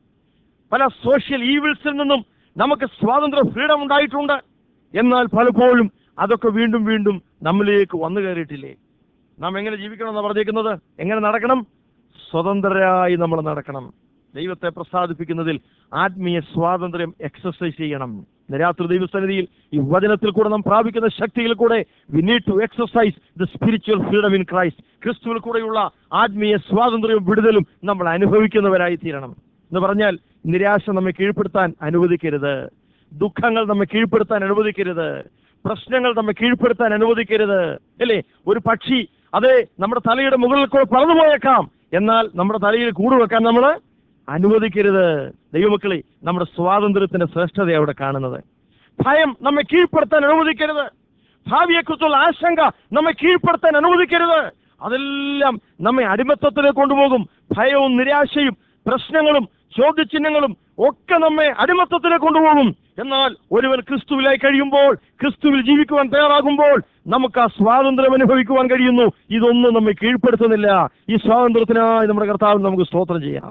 പല സോഷ്യൽ ഈവിൾസിൽ നിന്നും നമുക്ക് സ്വാതന്ത്ര്യ ഫ്രീഡം ഉണ്ടായിട്ടുണ്ട് എന്നാൽ പലപ്പോഴും അതൊക്കെ വീണ്ടും വീണ്ടും നമ്മളിലേക്ക് വന്നു കയറിയിട്ടില്ലേ നാം എങ്ങനെ ജീവിക്കണം എന്ന് പറഞ്ഞേക്കുന്നത് എങ്ങനെ നടക്കണം സ്വതന്ത്രരായി നമ്മൾ നടക്കണം ദൈവത്തെ പ്രസാദിപ്പിക്കുന്നതിൽ ആത്മീയ സ്വാതന്ത്ര്യം എക്സസൈസ് ചെയ്യണം ഇന്ന് രാത്രി ദൈവസന്നിധിയിൽ ഈ വചനത്തിൽ കൂടെ നാം പ്രാപിക്കുന്ന ശക്തിയിൽ കൂടെ we need to exercise the spiritual freedom in Christ ക്രിസ്തുവിൽ കൂടെയുള്ള ആത്മീയ സ്വാതന്ത്ര്യവും വിടുതലും നമ്മൾ അനുഭവിക്കുന്നവരായി തീരണം എന്ന് പറഞ്ഞാൽ നിരാശ നമ്മെ കീഴ്പ്പെടുത്താൻ അനുവദിക്കരുത് ദുഃഖങ്ങൾ നമ്മെ കീഴ്പ്പെടുത്താൻ അനുവദിക്കരുത് പ്രശ്നങ്ങൾ നമ്മെ കീഴ്പ്പെടുത്താൻ അനുവദിക്കരുത് അല്ലേ ഒരു പക്ഷി അത് നമ്മുടെ തലയുടെ മുകളിൽ കൂടെ പറന്നു പോയേക്കാം എന്നാൽ നമ്മുടെ തലയിൽ കൂട് വെക്കാൻ നമ്മൾ അനുവദിക്കരുത് ദൈവമക്കളെ നമ്മുടെ സ്വാതന്ത്ര്യത്തിന്റെ ശ്രേഷ്ഠത അവിടെ കാണുന്നത് ഭയം നമ്മെ കീഴ്പ്പെടുത്താൻ അനുവദിക്കരുത് ഭാവിയെക്കുറിച്ചുള്ള ആശങ്ക നമ്മെ കീഴ്പ്പെടുത്താൻ അനുവദിക്കരുത് അതെല്ലാം നമ്മെ അടിമത്തത്തിലേക്ക് കൊണ്ടുപോകും ഭയവും നിരാശയും പ്രശ്നങ്ങളും ചോദ്യചിഹ്നങ്ങളും ഒക്കെ നമ്മെ അടിമത്തത്തിലേക്ക് കൊണ്ടുപോകും എന്നാൽ ഒരുവൻ ക്രിസ്തുവിലായി കഴിയുമ്പോൾ ക്രിസ്തുവിൽ ജീവിക്കുവാൻ തയ്യാറാകുമ്പോൾ നമുക്ക് ആ സ്വാതന്ത്ര്യം അനുഭവിക്കുവാൻ കഴിയുന്നു ഇതൊന്നും നമ്മെ കീഴ്പ്പെടുത്തുന്നില്ല ഈ സ്വാതന്ത്ര്യത്തിനായി നമ്മുടെ കർത്താവിന് നമുക്ക് സ്തോത്രം ചെയ്യാം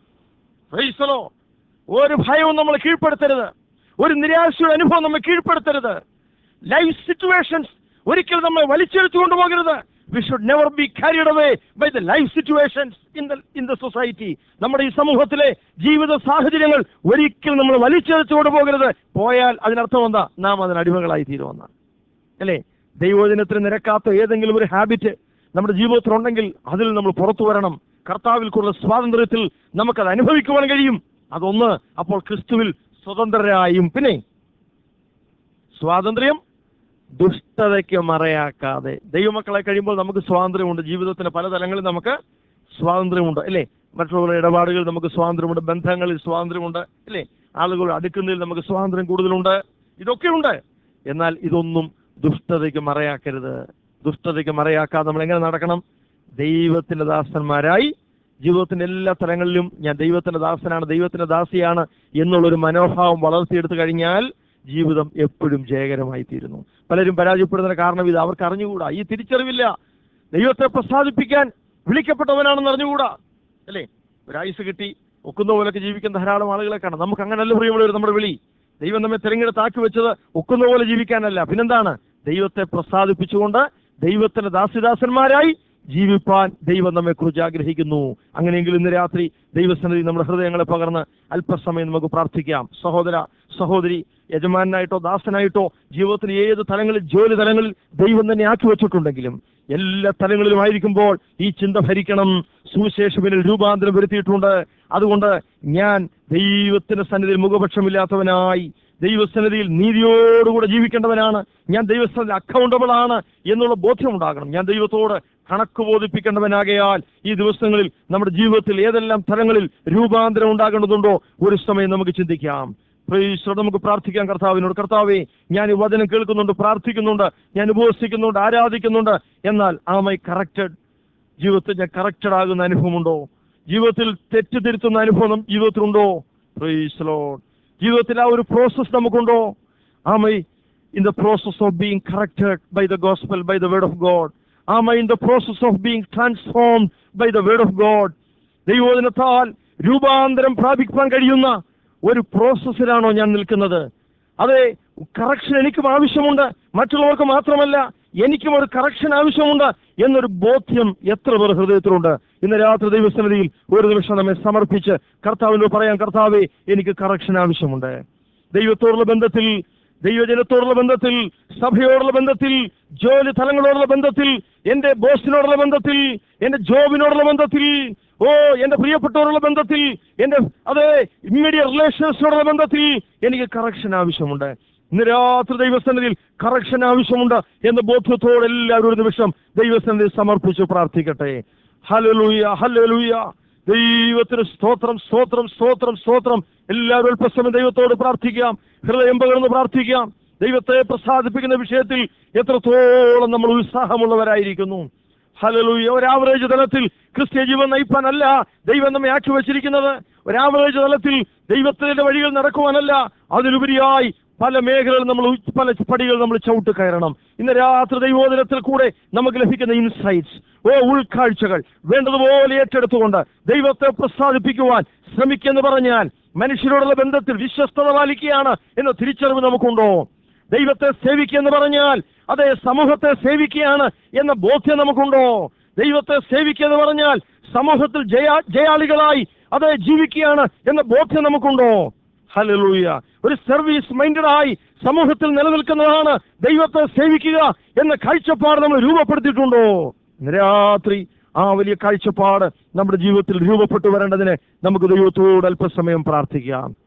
Praise the Lord. ഒരു ഭയവും നമ്മൾ കീഴ്പ്പെടുത്തരുത് ഒരു നിരാശയുടെ അനുഭവം നമ്മെ കീഴ്പ്പെടുത്തരുത് ലൈഫ് സിറ്റുവേഷൻസ് ഒരിക്കലും നമ്മെ വലിച്ചെടുത്തു കൊണ്ടുപോകരുത് we should never be carried away by the life situations in the in the society നമ്മുടെ ഈ സമൂഹത്തിലെ ജീവിത സാഹചര്യങ്ങൾ ഒരിക്കലും നമ്മൾ വലിച്ചെടുത്തു കൊണ്ടുപോകരുത് പോയാൽ അതിനർത്ഥം എന്താ നാം അതിന് അടിമകളായി തീരുമെന്നാണ് അല്ലേ ദൈവജനത്തിന് നിരക്കാത്ത ഏതെങ്കിലും ഒരു ഹാബിറ്റ് നമ്മുടെ ജീവിതത്തിലുണ്ടെങ്കിൽ അതിൽ നമ്മൾ പുറത്തു വരണം കർത്താവിൽ കൂടുതൽ സ്വാതന്ത്ര്യത്തിൽ നമുക്കത് അനുഭവിക്കുവാൻ കഴിയും അതൊന്ന് അപ്പോൾ ക്രിസ്തുവിൽ സ്വതന്ത്രരായും പിന്നെ സ്വാതന്ത്ര്യം ദുഷ്ടതയ്ക്ക് മറയാക്കാതെ ദൈവമക്കളെ കഴിയുമ്പോൾ നമുക്ക് സ്വാതന്ത്ര്യമുണ്ട് ജീവിതത്തിന്റെ പല തലങ്ങളിൽ നമുക്ക് സ്വാതന്ത്ര്യമുണ്ട് അല്ലേ മറ്റുള്ളവരുടെ ഇടപാടുകൾ നമുക്ക് സ്വാതന്ത്ര്യമുണ്ട് ബന്ധങ്ങളിൽ സ്വാതന്ത്ര്യമുണ്ട് അല്ലേ ആളുകൾ അടുക്കുന്നതിൽ നമുക്ക് സ്വാതന്ത്ര്യം കൂടുതലുണ്ട് ഇതൊക്കെയുണ്ട് എന്നാൽ ഇതൊന്നും ദുഷ്ടതയ്ക്ക് മറയാക്കരുത് ദുഷ്ടതയ്ക്ക് മറയാക്കാതെ നമ്മൾ എങ്ങനെ നടക്കണം ദൈവത്തിന്റെ ദാസന്മാരായി ജീവിതത്തിന്റെ എല്ലാ തലങ്ങളിലും ഞാൻ ദൈവത്തിന്റെ ദാസനാണ് ദൈവത്തിന്റെ ദാസിയാണ് എന്നുള്ളൊരു മനോഭാവം വളർത്തിയെടുത്തു കഴിഞ്ഞാൽ ജീവിതം എപ്പോഴും ജയകരമായി തീരുന്നു പലരും പരാജയപ്പെടുന്നതിന് കാരണം ഇത് അവർക്ക് അറിഞ്ഞുകൂടാ ഈ തിരിച്ചറിവില്ല ദൈവത്തെ പ്രസാദിപ്പിക്കാൻ വിളിക്കപ്പെട്ടവനാണെന്ന് അറിഞ്ഞുകൂടാ അല്ലേ ഒരായുസ് കിട്ടി ഒക്കുന്ന പോലൊക്കെ ജീവിക്കുന്ന ധാരാളം ആളുകളെ കാണാം നമുക്ക് അങ്ങനല്ല പ്രിയമുള്ളവർ നമ്മുടെ വിളി ദൈവം നമ്മെ തിരഞ്ഞെടുത്താക്കി വെച്ചത് ഒക്കുന്ന പോലെ ജീവിക്കാനല്ല പിന്നെന്താണ് ദൈവത്തെ പ്രസാദിപ്പിച്ചുകൊണ്ട് ദൈവത്തിന്റെ ദാസിദാസന്മാരായി ജീവിപ്പാൻ ദൈവം നമ്മെ കുറിച്ച് ആഗ്രഹിക്കുന്നു അങ്ങനെയെങ്കിൽ ഇന്ന് രാത്രി ദൈവസന്നിധി നമ്മുടെ ഹൃദയങ്ങളെ പകർന്ന് അല്പസമയം നമുക്ക് പ്രാർത്ഥിക്കാം സഹോദര സഹോദരി യജമാനായിട്ടോ ദാസനായിട്ടോ ജീവിതത്തിൽ ഏത് തലങ്ങളിൽ ജോലി തലങ്ങളിൽ ദൈവം തന്നെ ആക്കി വെച്ചിട്ടുണ്ടെങ്കിലും എല്ലാ തലങ്ങളിലും ആയിരിക്കുമ്പോൾ ഈ ചിന്ത ഭരിക്കണം സുവിശേഷവിനിൽ രൂപാന്തരം വരുത്തിയിട്ടുണ്ട് അതുകൊണ്ട് ഞാൻ ദൈവത്തിന്റെ സന്നിധിയിൽ മുഖപക്ഷമില്ലാത്തവനായി ദൈവസന്നിധിയിൽ നീതിയോടുകൂടെ ജീവിക്കേണ്ടവനാണ് ഞാൻ ദൈവസ്ഥനിൽ അക്കൗണ്ടബിൾ ആണ് എന്നുള്ള ബോധ്യം ഉണ്ടാകണം ഞാൻ ദൈവത്തോട് കണക്ക് ബോധിപ്പിക്കേണ്ടവനാകയാൽ ഈ ദിവസങ്ങളിൽ നമ്മുടെ ജീവിതത്തിൽ ഏതെല്ലാം തലങ്ങളിൽ രൂപാന്തരം ഉണ്ടാകേണ്ടതുണ്ടോ ഒരു സമയം നമുക്ക് ചിന്തിക്കാം Praise Lord. നമുക്ക് പ്രാർത്ഥിക്കാം കർത്താവിനോട് കർത്താവേ ഞാൻ ഈ വചനം കേൾക്കുന്നുണ്ട് പ്രാർത്ഥിക്കുന്നുണ്ട് ഞാൻ ഉപവസിക്കുന്നുണ്ട് ആരാധിക്കുന്നുണ്ട് എന്നാൽ ആമൈ കറക്റ്റഡ് ജീവിതത്തിൽ ഞാൻ കറക്റ്റഡ് ആകുന്ന അനുഭവമുണ്ടോ ജീവിതത്തിൽ തെറ്റ് തിരുത്തുന്ന അനുഭവം ജീവിതത്തിലുണ്ടോ പ്രൈസ് ലോഡ് ജീവിതത്തിൽ ആ ഒരു പ്രോസസ് നമുക്കുണ്ടോ am I in the process of being corrected by the gospel by the word of God am I in the process of being transformed by the word of God ദൈവോധനത്താൽ രൂപാന്തരം പ്രാപിക്കാൻ കഴിയുന്ന ഒരു പ്രോസസ്സിലാണോ ഞാൻ നിൽക്കുന്നത് അതെ കറക്ഷൻ എനിക്കും ആവശ്യമുണ്ട് മറ്റുള്ളവർക്ക് മാത്രമല്ല എനിക്കും ഒരു കറക്ഷൻ ആവശ്യമുണ്ട് എന്നൊരു ബോധ്യം എത്ര പേർ ഹൃദയത്തിലുണ്ട് ഇന്ന് രാത്രി ദൈവസന്നിധിയിൽ ഒരു നിമിഷം നമ്മെ സമർപ്പിച്ച് കർത്താവിനോട് പറയാം കർത്താവേ എനിക്ക് കറക്ഷൻ ആവശ്യമുണ്ട് ദൈവത്തോടുള്ള ബന്ധത്തിൽ ദൈവജനത്തോടുള്ള ബന്ധത്തിൽ സഭയോടുള്ള ബന്ധത്തിൽ ജോലി തലങ്ങളോടുള്ള ബന്ധത്തിൽ എന്റെ ബോസിനോടുള്ള ബന്ധത്തിൽ എന്റെ ജോബിനോടുള്ള ബന്ധത്തിൽ ഓ എന്റെ പ്രിയപ്പെട്ടവരുള്ള ബന്ധത്തിൽ എന്റെ അതെ ഇമ്മീഡിയറ്റ് റിലേഷൻസിനോടുള്ള ബന്ധത്തിൽ എനിക്ക് കറക്ഷൻ ആവശ്യമുണ്ട് ഇന്ന് രാത്രി ദൈവസന്നിധിയിൽ കറക്ഷൻ ആവശ്യമുണ്ട് എന്ന ബോധ്യത്തോടെ എല്ലാവരും ഒരു നിമിഷം ദൈവസന്നിധിയിൽ സമർപ്പിച്ച് പ്രാർത്ഥിക്കട്ടെ ഹലലൂയ ഹലലൂയ ദൈവത്തിന് സ്തോത്രം സ്തോത്രം സ്തോത്രം സ്തോത്രം എല്ലാവരും അല്പസമയം ദൈവത്തോട് പ്രാർത്ഥിക്കാം ഹൃദയം പകർന്ന് പ്രാർത്ഥിക്കാം ദൈവത്തെ പ്രസാദിപ്പിക്കുന്ന വിഷയത്തിൽ എത്രത്തോളം നമ്മൾ ഉത്സാഹമുള്ളവരായിരിക്കുന്നു ഹലലൂയ ഒരു ആവറേജ് തലത്തിൽ ക്രിസ്ത്യ ജീവൻ നയിപ്പാനല്ല ദൈവം നമ്മെ ആക്കി വച്ചിരിക്കുന്നത് ഒരു ആവറേജ് തലത്തിൽ ദൈവത്തിന്റെ വഴികൾ നടക്കുവാനല്ല അതിലുപരിയായി പല മേഖലകൾ നമ്മൾ ഉ- പല പടികൾ നമ്മൾ ചവിട്ട് കയറണം ഇന്ന് രാത്രി ദൈവോദനത്തിൽ കൂടെ നമുക്ക് ലഭിക്കുന്ന ഇൻസൈറ്റ്സ് ഓ ഉൾക്കാഴ്ചകൾ വേണ്ടതുപോലെ ഏറ്റെടുത്തുകൊണ്ട് ദൈവത്തെ പ്രസാദിപ്പിക്കുവാൻ ശ്രമിക്കെന്ന് പറഞ്ഞാൽ മനുഷ്യരോടുള്ള ബന്ധത്തിൽ വിശ്വസ്തത പാലിക്കുകയാണ് എന്ന തിരിച്ചറിവ് നമുക്കുണ്ടോ ദൈവത്തെ സേവിക്കുക എന്ന് പറഞ്ഞാൽ അതെ സമൂഹത്തെ സേവിക്കുകയാണ് എന്ന ബോധ്യം നമുക്കുണ്ടോ ദൈവത്തെ സേവിക്കുക എന്ന് പറഞ്ഞാൽ സമൂഹത്തിൽ ജയ ജയാളികളായി അതെ ജീവിക്കുകയാണ് എന്ന ബോധ്യം നമുക്കുണ്ടോ ഹലലൂയ ഒരു സർവീസ് മൈൻഡഡ് ആയി സമൂഹത്തിൽ നിലനിൽക്കുന്നതാണ് ദൈവത്തെ സേവിക്കുക എന്ന കാഴ്ചപ്പാട് നമ്മൾ രൂപപ്പെടുത്തിയിട്ടുണ്ടോ ഇന്ന് രാത്രി ആ വലിയ കാഴ്ചപ്പാട് നമ്മുടെ ജീവിതത്തിൽ രൂപപ്പെട്ടു വരേണ്ടതിന് നമുക്ക് ദൈവത്തോട് അല്പസമയം പ്രാർത്ഥിക്കാം